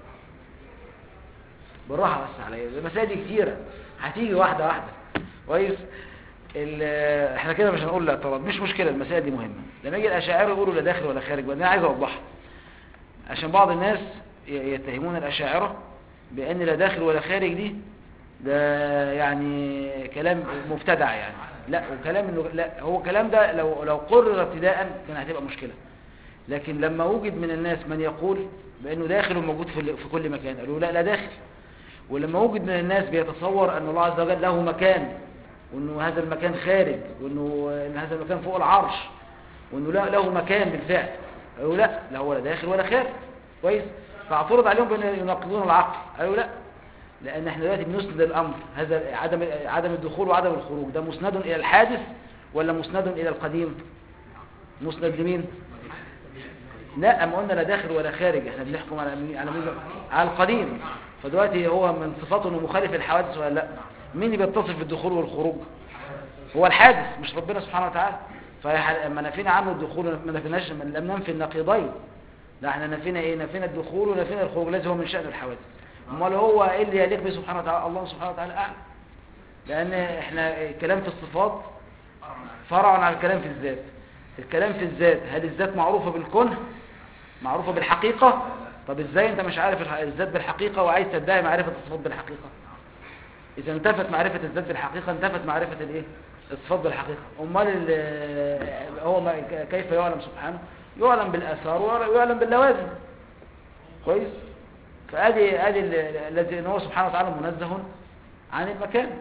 بالراحه بس عليا المسائل دي كتيره هتيجي واحده واحده كويس ال- احنا كده مش هنقول الاعتراض مش مشكله المسائل دي مهمه لما يجي الاشاعره يقولوا لا داخل ولا خارج وانا عايز اوضحها عشان بعض الناس ي- يتهمون الأشاعرة بأن لا داخل ولا خارج دي ده يعني كلام مبتدع يعني لا وكلام انه لا هو كلام ده لو لو قرر ابتداء كان هتبقى مشكلة لكن لما وجد من الناس من يقول بأنه داخل وموجود في ال- في كل مكان قالوا لا لا داخل ولما وجد من الناس بيتصور أن الله عز وجل له مكان وأنه هذا المكان خارج وأنه إن هذا المكان فوق العرش وأنه لا له مكان بالفعل قالوا لا لا هو لا داخل ولا خارج كويس فاعترض عليهم بأن يناقضون العقل قالوا لا لأن احنا دلوقتي بنسند الأمر هذا عدم عدم الدخول وعدم الخروج ده مسند إلى الحادث ولا مسند إلى القديم مسند لمين لا اما قلنا لا داخل ولا خارج احنا بنحكم على مين على مين على القديم فدلوقتي هو من صفاته انه مخالف الحوادث ولا لا مين اللي بيتصف بالدخول والخروج هو الحادث مش ربنا سبحانه وتعالى فلما نفينا عنه الدخول ما نفيناش لم ننفي النقيضين لا احنا نفينا ايه نفينا الدخول ونفينا الخروج الذي هو من شأن الحوادث امال هو ايه اللي يليق به سبحانه وتعالى الله سبحانه وتعالى اعلم لان احنا الكلام في الصفات فرع عن الكلام في الذات الكلام في الذات هل الذات معروفة بالكون معروفة بالحقيقة طب ازاي انت مش عارف الح- الذات بالحقيقة وعايز تدعي معرفة الصفات بالحقيقة اذا انتفت معرفة الذات بالحقيقة انتفت معرفة الايه الصفات بالحقيقة امال ال- هو ما كيف يعلم سبحانه يعلم بالاثار ويعلم باللوازم كويس فادي ادي ال- الذي ان هو سبحانه وتعالى منزه عن المكان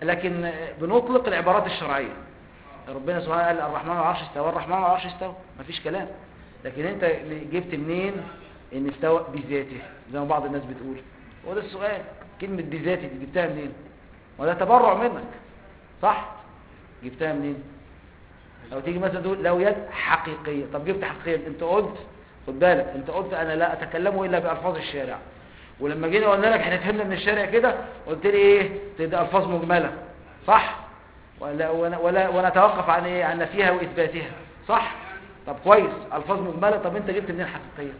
لكن بنطلق العبارات الشرعية ربنا سبحانه قال الرحمن على العرش استوى الرحمن على العرش استوى مفيش كلام لكن انت جبت منين ان استوى بذاته زي ما بعض الناس بتقول هو ده السؤال كلمة بذاته دي جبتها منين وده تبرع منك صح جبتها منين لو تيجي مثلا تقول لو يد حقيقية طب جبت حقيقية انت قلت خد بالك انت قلت انا لا اتكلم الا بألفاظ الشارع ولما جينا قلنا لك احنا فهمنا من الشارع كده قلت لي ايه تدي الفاظ مجملة صح ولا ولا ولا ونتوقف عن ايه عن نفيها واثباتها صح طب كويس الفاظ مجملة طب انت جبت منين حقيقية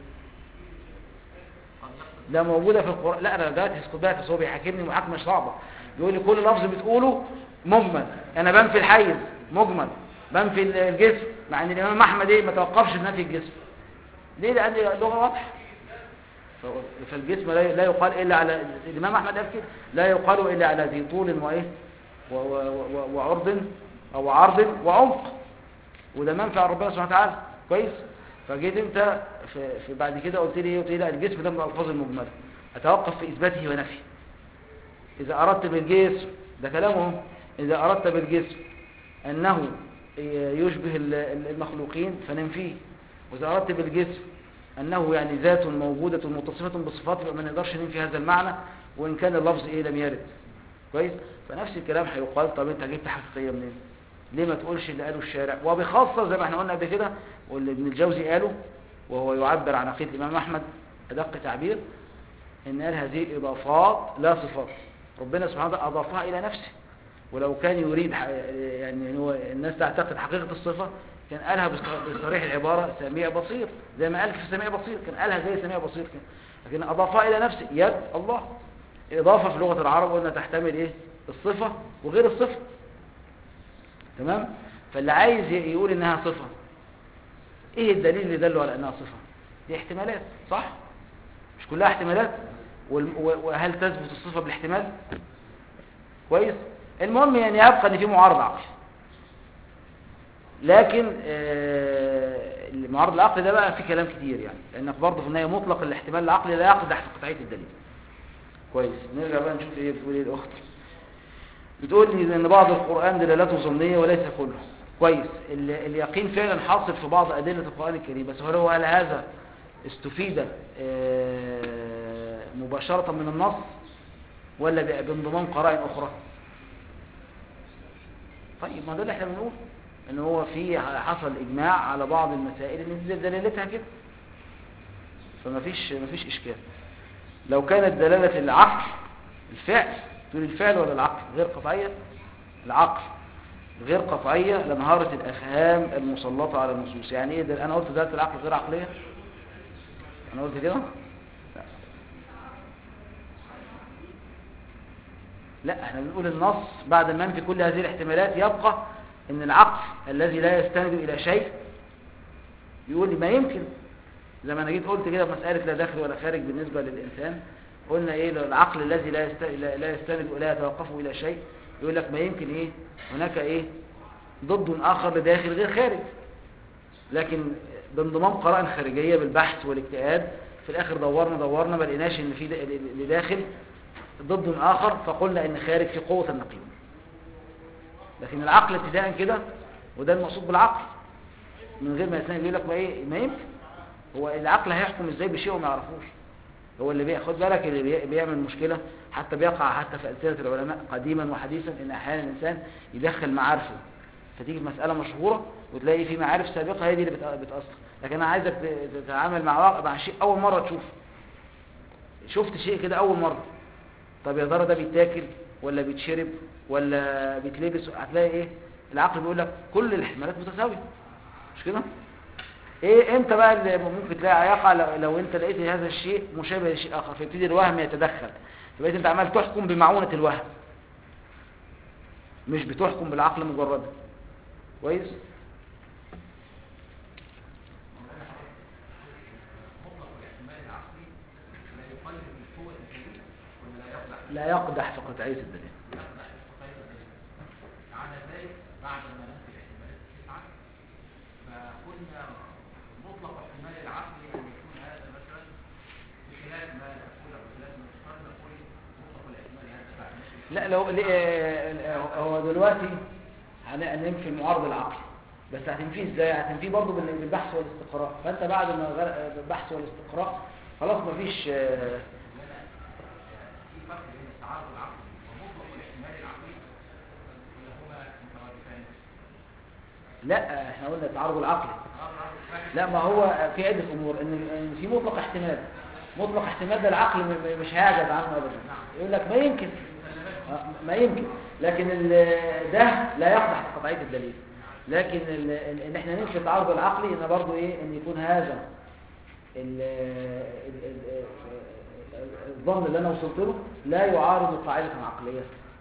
ده موجودة في القرآن لا انا دلوقتي اسكت بقى بس هو بيحاكمني محاكمة صعبة بيقول لي كل لفظ بتقوله مجمل انا بنفي الحيز مجمل بنفي الجسم مع ان الامام احمد ايه ما توقفش في نفي الجسم ليه لان اللغة واضحة ف- فالجسم لا لا يقال الا على الامام احمد قال كده لا يقال الا على ذي طول وايه و- و- و- وعرض او عرض وعمق وده منفع ربنا سبحانه وتعالى كويس فجيت انت في, في بعد كده قلت لي ايه قلت لي لا الجسم ده من الالفاظ المجمله اتوقف في اثباته ونفيه اذا اردت بالجسم ده كلامه اذا اردت بالجسم انه يشبه ال- ال- المخلوقين فننفيه واذا اردت بالجسم انه يعني ذات موجوده متصفه بصفات يبقى ما نقدرش ننفي هذا المعنى وان كان اللفظ ايه لم يرد كويس فنفس الكلام هيقال طب انت جبت حقيقيه منين ليه ما تقولش اللي قاله الشارع وبخاصة زي ما احنا قلنا قبل كده واللي ابن الجوزي قاله وهو يعبر عن عقيدة الإمام أحمد أدق تعبير إن قال هذه إضافات لا صفات ربنا سبحانه وتعالى أضافها إلى نفسه ولو كان يريد ح- يعني هو الناس تعتقد حقيقة الصفة كان قالها بص- بصريح العبارة سميع بصير زي ما قال في سميع بصير كان قالها زي سميع بصير كان لكن أضافها إلى نفسه يد الله إضافة في لغة العرب قلنا تحتمل إيه الصفة وغير الصفة تمام فاللي عايز ي- يقول انها صفة ايه الدليل اللي دله على انها صفة دي احتمالات صح مش كلها احتمالات وال- و- وهل تثبت الصفة بالاحتمال كويس المهم يعني يبقى ان في معارض عقلي لكن آه، المعارض العقلي ده بقى في كلام كتير يعني لانك برضه في النهايه مطلق الاحتمال العقلي لا يقدح في قطعيه الدليل كويس نرجع بقى نشوف ايه بتقول ايه الاخت بتقول لي ان بعض القرآن دلالته ظنية وليس كله كويس ال- اليقين فعلا حاصل في بعض أدلة القرآن الكريم بس هل هو هل هذا استفيد آه، مباشرة من النص ولا ب- بانضمام قرائن أخرى طيب ما ده اللي احنا بنقول ان هو في حصل اجماع على بعض المسائل ان دي دلالتها كده فما فيش ما فيش اشكال لو كانت دلالة العقل الفعل تقول الفعل ولا العقل غير قطعية العقل غير قطعية لانهارت الأفهام المسلطة على النصوص يعني ايه ده انا قلت دلالة العقل غير عقلية انا قلت كده لا. لا احنا بنقول النص بعد ما ننفي كل هذه الاحتمالات يبقى ان العقل الذي لا يستند الى شيء يقول لي ما يمكن زي ما انا جيت قلت كده في مسألة لا داخل ولا خارج بالنسبة للإنسان قلنا ايه لو العقل الذي لا يست... لا لا يستند ولا يتوقف الى شيء يقول لك ما يمكن ايه هناك ايه ضد اخر لداخل غير خارج لكن بانضمام قرائن خارجيه بالبحث والاجتهاد في الاخر دورنا دورنا ما لقيناش ان في د- اللي داخل ضد اخر فقلنا ان خارج في قوه النقيض لكن العقل ابتداء كده وده المقصود بالعقل من غير ما يستند يقول لك ما ايه ما يمكن هو العقل هيحكم ازاي بشيء وما يعرفوش هو اللي بي... خد بالك اللي بي... بيعمل مشكلة حتى بيقع حتى في ألسنة العلماء قديما وحديثا إن أحيانا الإنسان يدخل معارفه فتيجي في مسألة مشهورة وتلاقي في معارف سابقة هي دي اللي بت... بتأثر لكن أنا عايزك ت- تتعامل مع واقع مع شيء أول مرة تشوفه شفت شيء كده أول مرة طب يا ترى ده بيتاكل ولا بيتشرب ولا بيتلبس هتلاقي إيه العقل بيقول لك كل الاحتمالات متساوية مش كده؟ ايه امتى بقى اللي ممكن تلاقي يقع لو, لو انت لقيت هذا الشيء مشابه لشيء اخر فيبتدي الوهم يتدخل فبقيت انت عمال تحكم بمعونة الوهم مش بتحكم بالعقل مجرد كويس لا يقدح في قطعية الدليل على ذلك بعد ما ننفي الاحتمالات التسعة فقلنا مطلق احتمال العقل أن يكون هذا مثلا بخلاف ما نقول أو بخلاف ما نختار نقول مطلق الاحتمال هذا بعد نفي لا لو ليه- آه، هو دلوقتي هن- هننفي المعارض العقلي بس هتنفيه ازاي هتنفيه برضه بال- بالبحث والاستقراء فانت بعد ما غر- البحث والاستقراء خلاص مفيش آه، في فرق بين التعارض العقلي ومطلق الاحتمال العقلي ولا هما مترادفان؟ لا احنا قلنا التعارض العقلي التعارض العقلي لا ما هو في عدة أمور إن إن في مطلق احتمال مطلق احتمال ده العقل م- م- مش هيعجز عنه أبدا يقول لك ما يمكن آه، ما يمكن لكن ال- ده لا يقضح في قطعية الدليل لكن ال- ال- ان احنا ننفي التعارض العقلي ان برضو ايه ان يكون هذا ال- ال- ال- ال- الظن اللي انا وصلت له لا يعارض القاعدة العقلية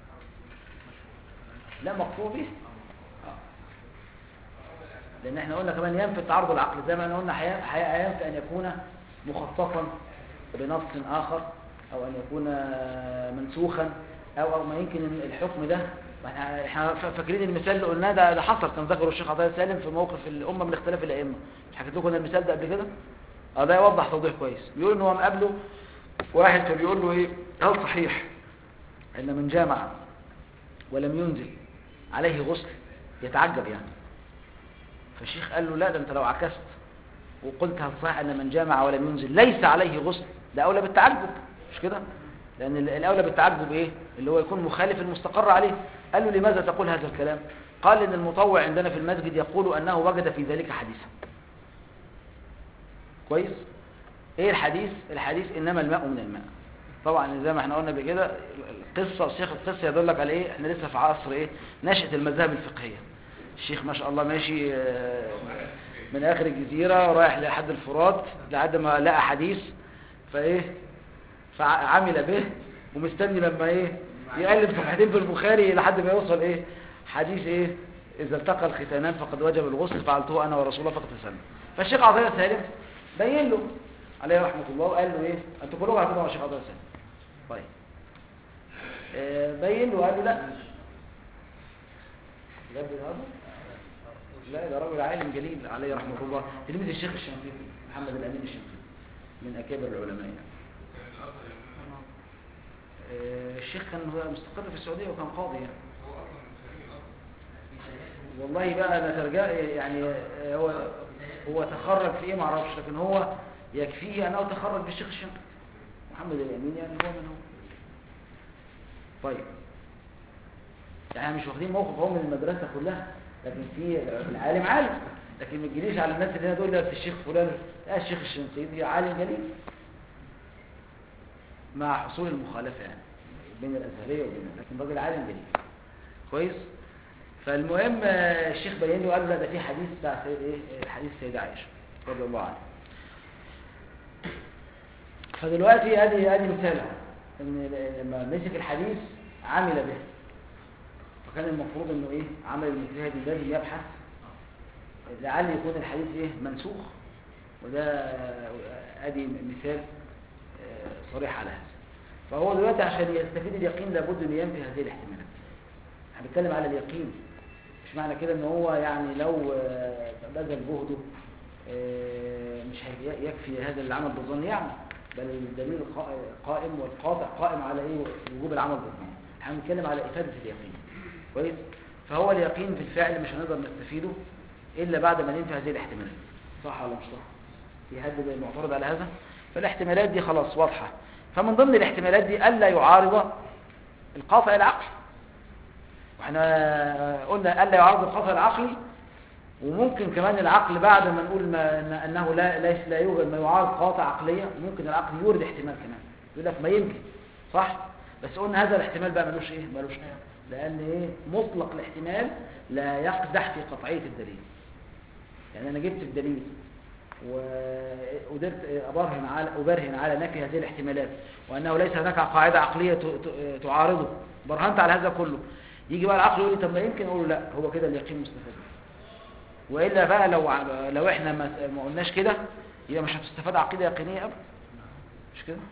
لا مقطوع به آه. لان احنا قلنا كمان ينفي التعارض العقلي زي ما احنا قلنا حي- حي- ينفي ان يكون مخصصا بنص اخر او ان يكون منسوخا او او ما يمكن إن الحكم ده ما احنا احنا فا- فاكرين المثال اللي قلناه ده ده حصل كان ذكره الشيخ عطيه سالم في موقف الامه من اختلاف الائمه مش حكيت لكم المثال ده قبل كده اه ده يوضح توضيح كويس بيقول ان هو مقابله واحد فبيقول له ايه هل صحيح ان من جامع ولم ينزل عليه غسل يتعجب يعني فالشيخ قال له لا ده انت لو عكست وقلت هل صحيح ان من جامع ولم ينزل ليس عليه غسل ده اولى بالتعجب مش كده لان ال- الاولى بالتعجب ايه اللي هو يكون مخالف المستقر عليه قال له لماذا تقول هذا الكلام قال ان المطوع عندنا في المسجد يقول انه وجد في ذلك حديثا كويس ايه الحديث الحديث انما الماء من الماء طبعا زي ما احنا قلنا بكده القصه الشيخ القصه يدلك على ايه احنا لسه في عصر ايه نشاه المذاهب الفقهيه الشيخ ما شاء الله ماشي آه، من اخر الجزيره رايح لحد الفرات لحد ما لقى حديث فايه فعمل به ومستني لما ايه يقلب صفحتين في البخاري لحد ما يوصل ايه حديث ايه اذا التقى الختانان فقد وجب الغسل فعلته انا ورسول الله فاغتسلنا فالشيخ عطيه سالم بين له عليه رحمه الله وقال له ايه انتوا كلكم عارفين هو الشيخ عطيه سالم طيب آه، بين له وقال له لا جاب النهارده لا ده راجل عالم جليل عليه رحمه الله تلميذ الشيخ الشنقيطي محمد الامين الشنقيطي من اكابر العلماء يعني آه، الشيخ كان هو مستقر في السعوديه وكان قاضي يعني والله بقى انا ترجع يعني آه، هو هو تخرج في ايه ما اعرفش لكن هو يكفيه انه تخرج بالشيخ الشنقيطي محمد الامين يعني هو من هو طيب يعني مش واخدين موقف هو من المدرسه كلها لكن في العالم عالم لكن ما تجيليش على الناس اللي هنا دول لا الشيخ فلان لا الشيخ الشنقيطي عالم جليل مع حصول المخالفه يعني بين الازهريه وبين لكن راجل عالم جليل كويس فالمهم آه، الشيخ بين له قال له لا ده في حديث بتاع سيد ايه حديث السيده عائشه رضي الله عنها فدلوقتي ادي ادي مثال أهو، ان لما مسك الحديث عمل به فكان المفروض انه ايه عمل المجتهد لازم يبحث لعل يكون الحديث ايه منسوخ وده ادي مثال آه، صريح على هذا فهو دلوقتي عشان يستفيد اليقين لابد ان ينفي هذه الاحتمالات احنا بنتكلم على اليقين مش معنى كده ان هو يعني لو آه، بذل جهده آه، مش هي- يكفي هذا العمل بالظن يعمل بل الدليل قا- قائم والقاطع قائم على ايه وجوب العمل بالظن احنا بنتكلم على افاده اليقين كويس فهو اليقين في الفعل مش هنقدر نستفيده الا بعد ما ننفي هذه الاحتمالات صح ولا مش صح في حد معترض على هذا فالاحتمالات دي خلاص واضحه فمن ضمن الاحتمالات دي الا يعارض القاطع العقلي واحنا قلنا الا يعارض القاطع العقلي وممكن كمان العقل بعد ما نقول ما إن- انه لا لا لا يوجد ما يعارض قاطع عقليه ممكن العقل يورد احتمال كمان يقول لك ما يمكن صح بس قلنا هذا الاحتمال بقى ملوش ايه ملوش قيمه لان ايه مطلق الاحتمال لا يقدح في قطعيه الدليل يعني انا جبت الدليل وقدرت ابرهن على ابرهن على نفي هذه الاحتمالات وانه ليس هناك قاعده عقليه ت- ت- تعارضه برهنت على هذا كله يجي بقى العقل يقول لي طب ما يمكن اقول له لا هو كده اليقين مستفاد والا بقى لو ع- لو احنا ما ما قلناش كده يبقى مش هتستفاد عقيده يقينيه ابدا مش كده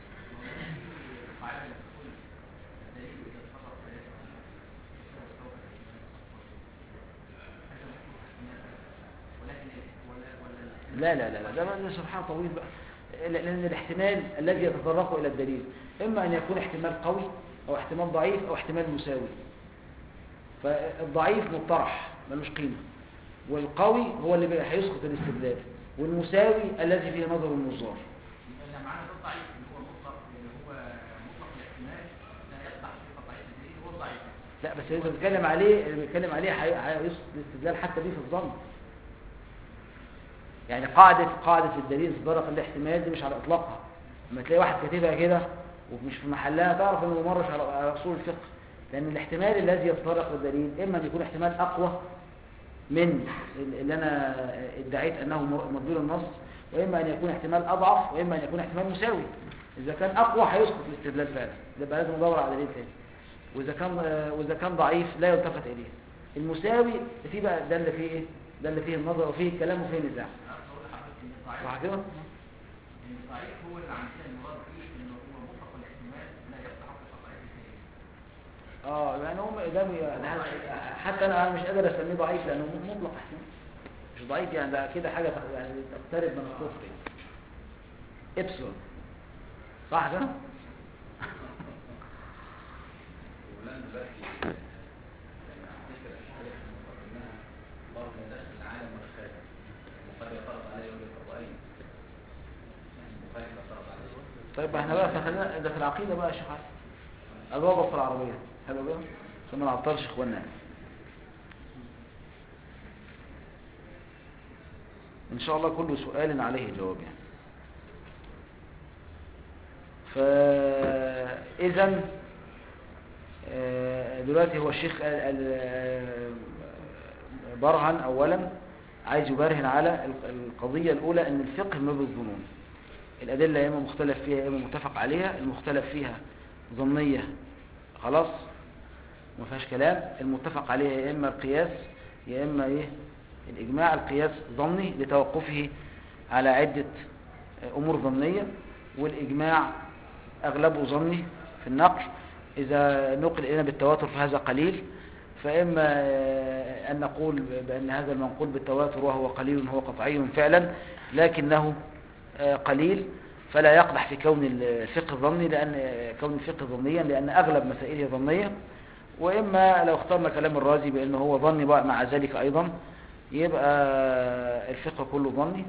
لا لا لا لا ده بقى سبحان طويل بقى لان الاحتمال الذي يتطرق الى الدليل اما ان يكون احتمال قوي او احتمال ضعيف او احتمال مساوي فالضعيف مطرح ملوش قيمة والقوي هو اللي بي- هيسقط الاستدلال والمساوي الذي فيه نظر النظار اللي معانا ده ضعيف اللي هو مطلق اللي هو مطلق الاحتمال لا يقطع صفه ضعيف الدليل هو الضعيف لا بس اللي بيتكلم عليه اللي بيتكلم عليه هي- هيسقط الاستدلال حتى بيه في الظن يعني قاعدة قاعدة الدليل صدرق الاحتمال دي مش على إطلاقها لما تلاقي واحد كاتبها كده ومش في محلها تعرف انه ممرش على على اصول الفقه لان الاحتمال الذي يتطرق للدليل اما ان يكون احتمال اقوى من اللي انا ادعيت انه مدلول النص واما ان يكون احتمال اضعف واما ان يكون احتمال مساوي اذا كان اقوى هيسقط الاستدلال فعلا يبقى لازم ندور على دليل تاني واذا كان واذا كان ضعيف لا يلتفت اليه المساوي فيه بقى ده اللي فيه ايه ده اللي فيه النظر وفيه الكلام وفيه النزاع انا عايز اقول لحضرتك ان الضعيف صح كده ان الضعيف هو اللي عندنا المراد فيه انه هو مطلق الاحتمال لا يقطع صفه ضعيف الدليل اه يعني هم ده بي- يعني هذا- حتى انا أنا مش قادر اسميه ضعيف لانه مطلق احتمال مش ضعيف يعني ده كده حاجه تق- يعني تقترب من الكفر يعني. ابسلون صح كده ولان دلوقتي يعني افتكر حاجه في المفروض انها برضه من داخل العالم والخارج وقد يعترض عليه يقول لك طب اين يعني البخاري اعترض عليه طيب احنا بقى خلينا ده في العقيده بقى يا شيخ علي الوضع في العربيه حلو كده عشان ما نعطلش اخواننا ان شاء الله كل سؤال عليه جواب يعني فاذا آه، دلوقتي هو الشيخ قال- قال، آه، برهن اولا عايز يبرهن على ال- القضيه الاولى ان الفقه ما بالظنون الأدلة يا إما مختلف فيها يا إما متفق عليها المختلف فيها ظنية خلاص ما فيهاش كلام المتفق عليها يا إما القياس يا إما إيه الإجماع القياس ظني لتوقفه على عدة أمور ظنية والإجماع أغلبه ظني في النقل إذا نقل إلينا بالتواتر فهذا قليل فإما آه، أن نقول بأن هذا المنقول بالتواتر وهو قليل هو قطعي فعلا لكنه آه، قليل فلا يقدح في كون الفقه ظني لأن آه، كون الفقه ظنيا لأن أغلب مسائله ظنية وإما لو اخترنا كلام الرازي بأنه هو ظني بقى مع ذلك أيضا يبقى الفقه كله ظني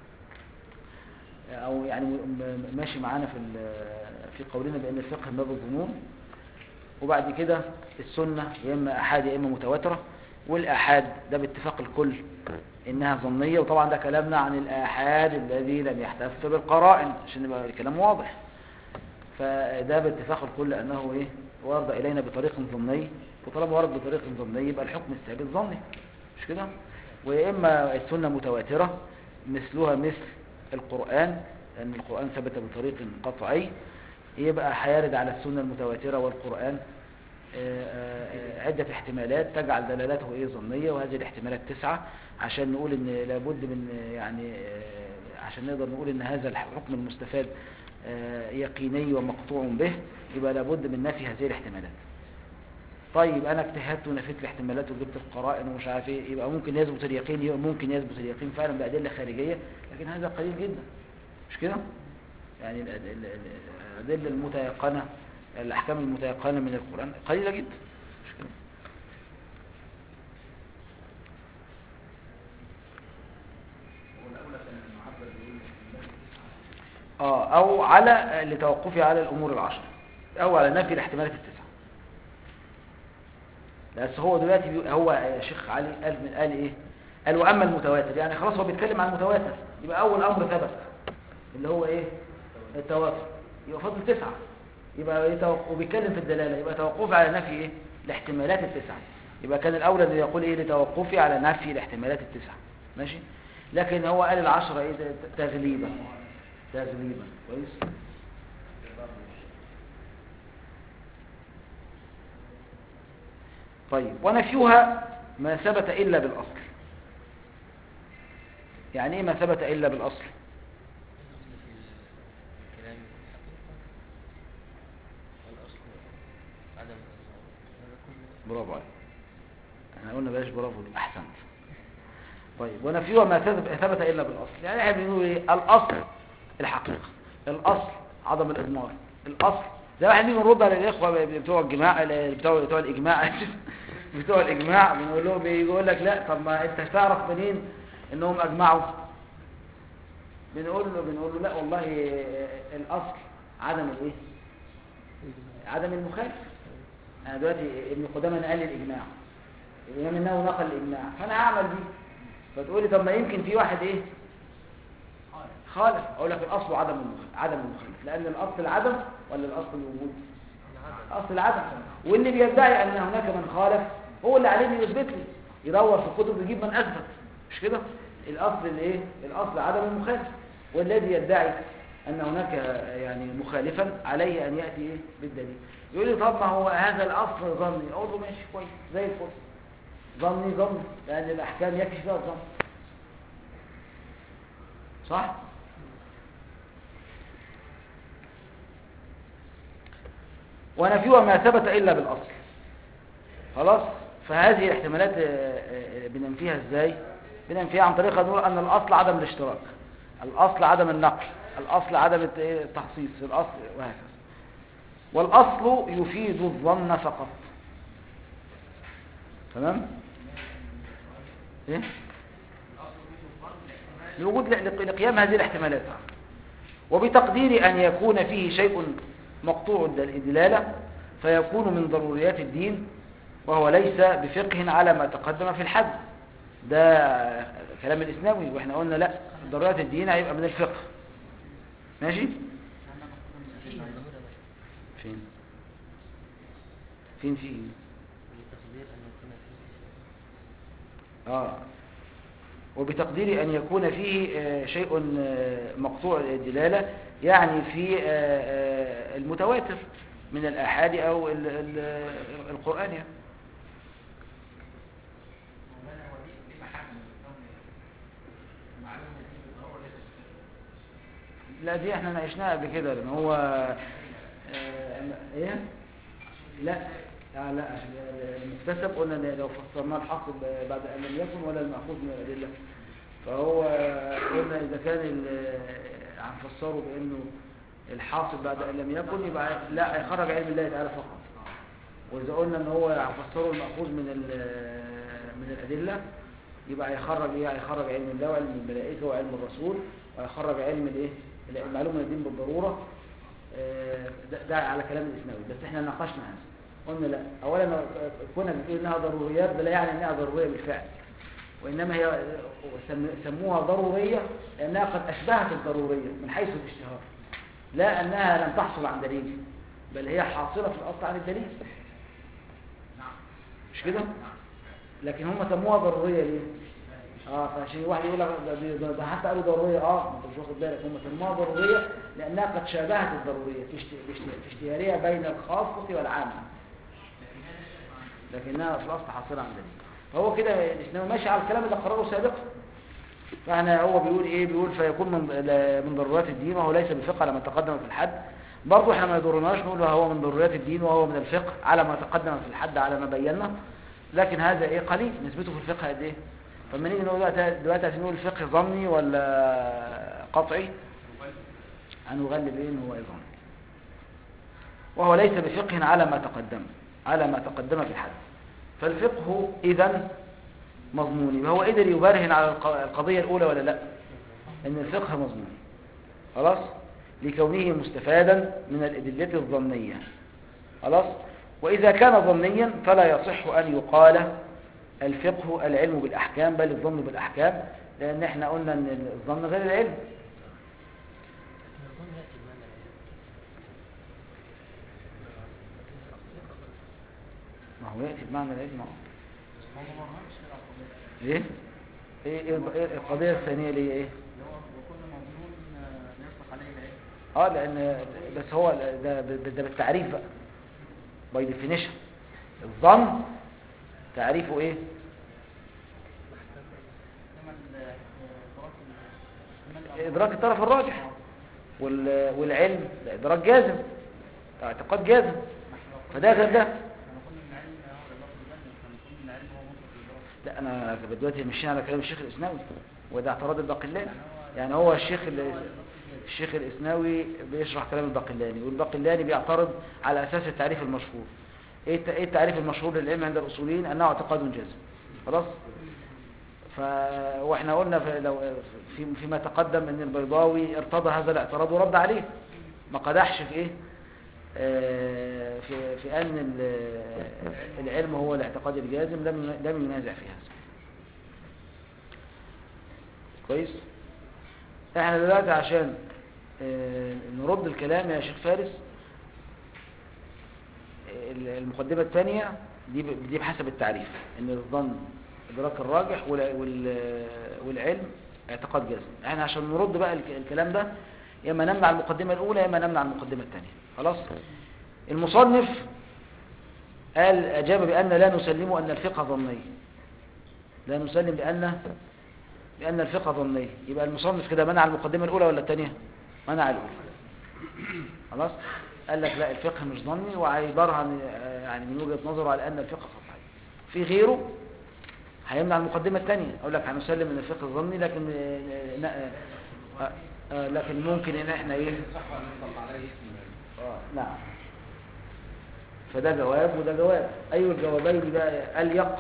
أو يعني م- م- ماشي معانا في ال- في قولنا بأن الفقه من باب الظنون وبعد كده السنة يا إما أحاد يا إما متواترة والآحاد ده باتفاق الكل إنها ظنية وطبعا ده كلامنا عن الآحاد الذي لم يحتف بالقرائن عشان يبقى الكلام واضح فده باتفاق الكل أنه إيه ورد إلينا بطريق ظني وطالما ورد بطريق ظني يبقى الحكم الثابت ظني مش كده ويا إما السنة متواترة مثلها مثل القرآن لأن القرآن ثبت بطريق قطعي يبقى هيرد على السنة المتواترة والقرآن آه، آه، عدة احتمالات تجعل دلالته ايه ظنية وهذه الاحتمالات تسعة عشان نقول ان لابد من آه، يعني آه، عشان نقدر نقول ان هذا الحكم المستفاد آه، يقيني ومقطوع به يبقى لابد من نفي هذه الاحتمالات طيب انا اجتهدت ونفيت الاحتمالات وجبت القرائن ومش عارف ايه يبقى ممكن يثبت اليقين يبقى ممكن يثبت اليقين فعلا بادله خارجيه لكن هذا قليل جدا مش كده يعني ال- ال- ال- الادله المتيقنه الاحكام المتيقنه من القران قليله جدا مش كده هو الاولى كان المعبر بيقول اه او على لتوقفي على الامور العشر او على نفي الاحتمالات التسعه بس هو دلوقتي بيقول هو يا شيخ علي قال من قال ايه قال واما المتواتر يعني خلاص هو بيتكلم عن المتواتر يبقى اول امر ثبت اللي هو ايه التواتر يبقى فاضل تسعه يبقى يتوق... وبيتكلم في الدلاله يبقى توقفي على نفي ايه الاحتمالات التسعه يبقى كان الاولى اللي يقول ايه لتوقفي على نفي الاحتمالات التسعه ماشي لكن هو قال العشره ايه تغليبا تغليبا كويس طيب ونفيها ما ثبت إلا بالأصل يعني إيه ما ثبت إلا بالأصل الكلام الحقيقة والأصل عدم الإظهار هذا كله برافو عليك احنا قلنا بلاش برافو دي احسنت طيب ونفيها ما ثبت ثبت الا بالاصل يعني احنا بنقول ايه الاصل الحقيقه الاصل عدم الاضمار الاصل زي واحد بيجي نرد على الاخوه بتوع الجماع بتوع بتوع الاجماع بتوع الاجماع بنقول لهم بيقول لك لا طب ما انت تعرف منين انهم اجمعوا بنقول له بنقول له لا والله الاصل عدم الايه عدم المخالف انا دلوقتي ابن قدامه نقل الاجماع الامام النووي نقل الاجماع فانا هعمل بيه فتقول لي طب ما يمكن في واحد ايه خالف اقول لك الاصل عدم المخالف عدم المخالف لان الاصل العدم ولا الاصل الوجود اصل العدم واللي بيدعي ان هناك من خالف هو اللي عليه إنه يثبت لي يدور في الكتب يجيب من اثبت مش كده الاصل الايه الاصل عدم المخالف والذي يدعي ان هناك يعني مخالفا عليه ان ياتي ايه بالدليل يقول لي طب ما هو هذا الاصل ظني اقول له ماشي كويس زي الفل ظني ظني لان الاحكام يكفي فيها الظن صح ونفيها ما ثبت إلا بالأصل خلاص فهذه الاحتمالات آه، آه، بننفيها ازاي بننفيها عن طريق أن نقول أن الأصل عدم الاشتراك الأصل عدم النقل الأصل عدم الت- إيه، التخصيص الأصل وهكذا والأصل يفيد الظن فقط تمام ايه لوجود ل- لقيام هذه الاحتمالات وبتقدير أن يكون فيه شيء مقطوع الدل- الدلالة فيكون من ضروريات الدين وهو ليس بفقه على ما تقدم في الحد ده كلام الإسلامي وإحنا قلنا لا ضروريات الدين هيبقى من الفقه ماشي فين فين فيه بتقدير أن يكون فيه آه وبتقدير أن يكون فيه آه، شيء آه، مقطوع الدلالة يعني في آه، آه، المتواتر من الآحاد أو ال- ال- القرآن يعني. مولانا هو ليه ليه محل من الكون المعلومة دي بالضرورة ليست في لا دي احنا ناقشناها قبل كده لان هو آه، ايه لا لا لا عشان المكتسب قلنا إن لو فسرناه الحاصل بعد ان لم يكن ولا المأخوذ من الادله فهو قلنا اذا كان ال- هنفسره بانه الحاصل بعد ان لم يكن يبقى لا هيخرج علم الله تعالى فقط واذا قلنا ان هو هنفسره المأخوذ من ال- من الادله يبقى هيخرج ايه هيخرج علم الله وعلم الملائكه وعلم الرسول وهيخرج علم الايه المعلومه من الدين بالضروره آه، ده, ده على كلام الاسلامي بس احنا ناقشنا هذا قلنا لا اولا كنا بنقول انها ضروريات ده لا يعني انها ضروريه بالفعل وانما هي سم- سموها ضروريه لانها قد اشبهت الضروريه من حيث الاشتهار لا انها لم تحصل عن دليل بل هي حاصله في الاصل عن الدليل مش كده لكن هم سموها ضروريه ليه اه فعشان واحد يقول لك ده- ده- ده- ده حتى قالوا ضروريه اه انت مش واخد بالك هم سموها ضروريه لانها قد شابهت الضروريه في اشت- في اشت- في اشتهارها بين الخاصه والعامه لكنها في الاصل حاصله عن دليل فهو كده الاسلام ماشي على الكلام اللي قرره سابقا فاحنا هو بيقول ايه بيقول فيكون من لا- من ضرورات الدين وهو ليس بفقه على ما تقدم في الحد برضه احنا ما يضرناش نقول هو من ضرورات الدين وهو من الفقه على ما تقدم في الحد على ما بينا لكن هذا ايه قليل نسبته في الفقه قد ايه فلما نيجي نقول دلوقتي دلوقتي عايزين نقول الفقه ظني ولا قطعي هنغلب ايه ان هو إيه ظني وهو ليس بفقه على ما تقدم على ما تقدم في الحد فالفقه اذا مضمون يبقى هو قدر يبرهن على الق- القضية الأولى ولا لا أن الفقه مضمون خلاص لكونه مستفادا من الأدلة الظنية خلاص وإذا كان ظنيا فلا يصح أن يقال الفقه العلم بالأحكام بل الظن بالأحكام لأن احنا قلنا أن الظن غير العلم الظن يأتي بمعنى العلم ما هو يأتي بمعنى العلم أهو. هو ما برهنش كده على القضية ايه ايه إيه- إيه القضية الثانية اللي هي ايه اللي هو وكل مضمون آه، لا يطلق عليه العلم اه لان بس هو ده, ده, ده بالتعريف بقى باي ديفينيشن الظن تعريفه ايه كما ال- آه، دراسة ال- احتمال ادراك الطرف الراجح وال- والعلم ده ادراك جازم ده اعتقاد جازم فده غير ده احنا قلنا ان العلم هو اللفظ الظني احنا بنقول ان العلم هو مطلق الدراسة لا انا دلوقتي ماشيين على كلام الشيخ الاسلامي وده اعتراض الباقلان يعني هو الشيخ اللي هو اللفظ الجازم الشيخ الإسناوي بيشرح كلام الباقلاني والباقلاني بيعترض على أساس التعريف المشهور إيه الت- إيه التعريف المشهور للعلم عند الأصوليين أنه اعتقاد جازم خلاص ف... واحنا قلنا في... لو... في... فيما تقدم ان البيضاوي ارتضى هذا الاعتراض ورد عليه ما قدحش في ايه آه، في في ان ال- العلم هو الاعتقاد الجازم لم لم ينازع في هذا كويس احنا دلوقتي عشان آه، نرد الكلام يا شيخ فارس ال- المقدمة الثانية دي ب- دي بحسب التعريف ان الظن ادراك الراجح وال- وال- والعلم اعتقاد جازم احنا عشان نرد بقى الك- الكلام ده يا اما نمنع المقدمة الاولى يا اما نمنع المقدمة الثانية خلاص المصنف قال اجاب بان لا نسلم ان الفقه ظني لا نسلم بان بان الفقه ظني يبقى المصنف كده منع المقدمة الاولى ولا الثانية منع الاولى خلاص قال لك لا الفقه مش ظني وهيبرهن من- يعني من وجهة نظره على ان الفقه قطعي في غيره هيمنع المقدمة الثانية اقول لك هنسلم ان الفقه ظني لكن آه، ن- آه، آه، لكن ممكن ان احنا ايه صح ولا يطلق عليه اسم آه، نعم فده جواب وده جواب اي الجوابين بقى اليق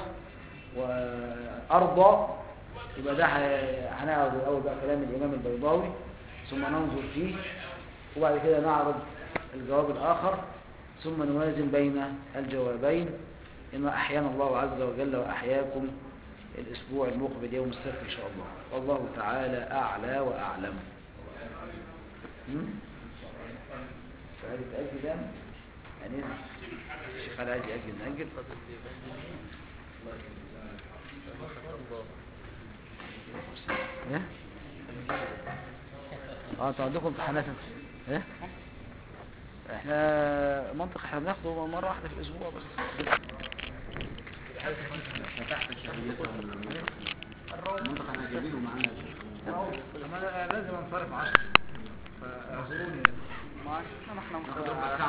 وارضى يبقى ده ه- هنعرض الاول بقى كلام الامام البيضاوي ثم ننظر فيه وبعد كده نعرض الجواب الاخر ثم نوازن بين الجوابين إن أحيانا الله عز وجل وأحياكم الأسبوع المقبل يوم السبت إن شاء الله والله تعالى أعلى وأعلم هم؟ سؤال يتأجل يعني يعني إيه؟ الشيخ علي عايز يأجل نأجل فضل بيبان سمحك الله ايه اه انتوا عندكم امتحانات انت ايه احنا منطق احنا بناخده مرة واحدة في الاسبوع بس المنطقة انا جايبينه معانا لازم انصرف عشر فاعذروني ما احنا ناخد ربع ساعة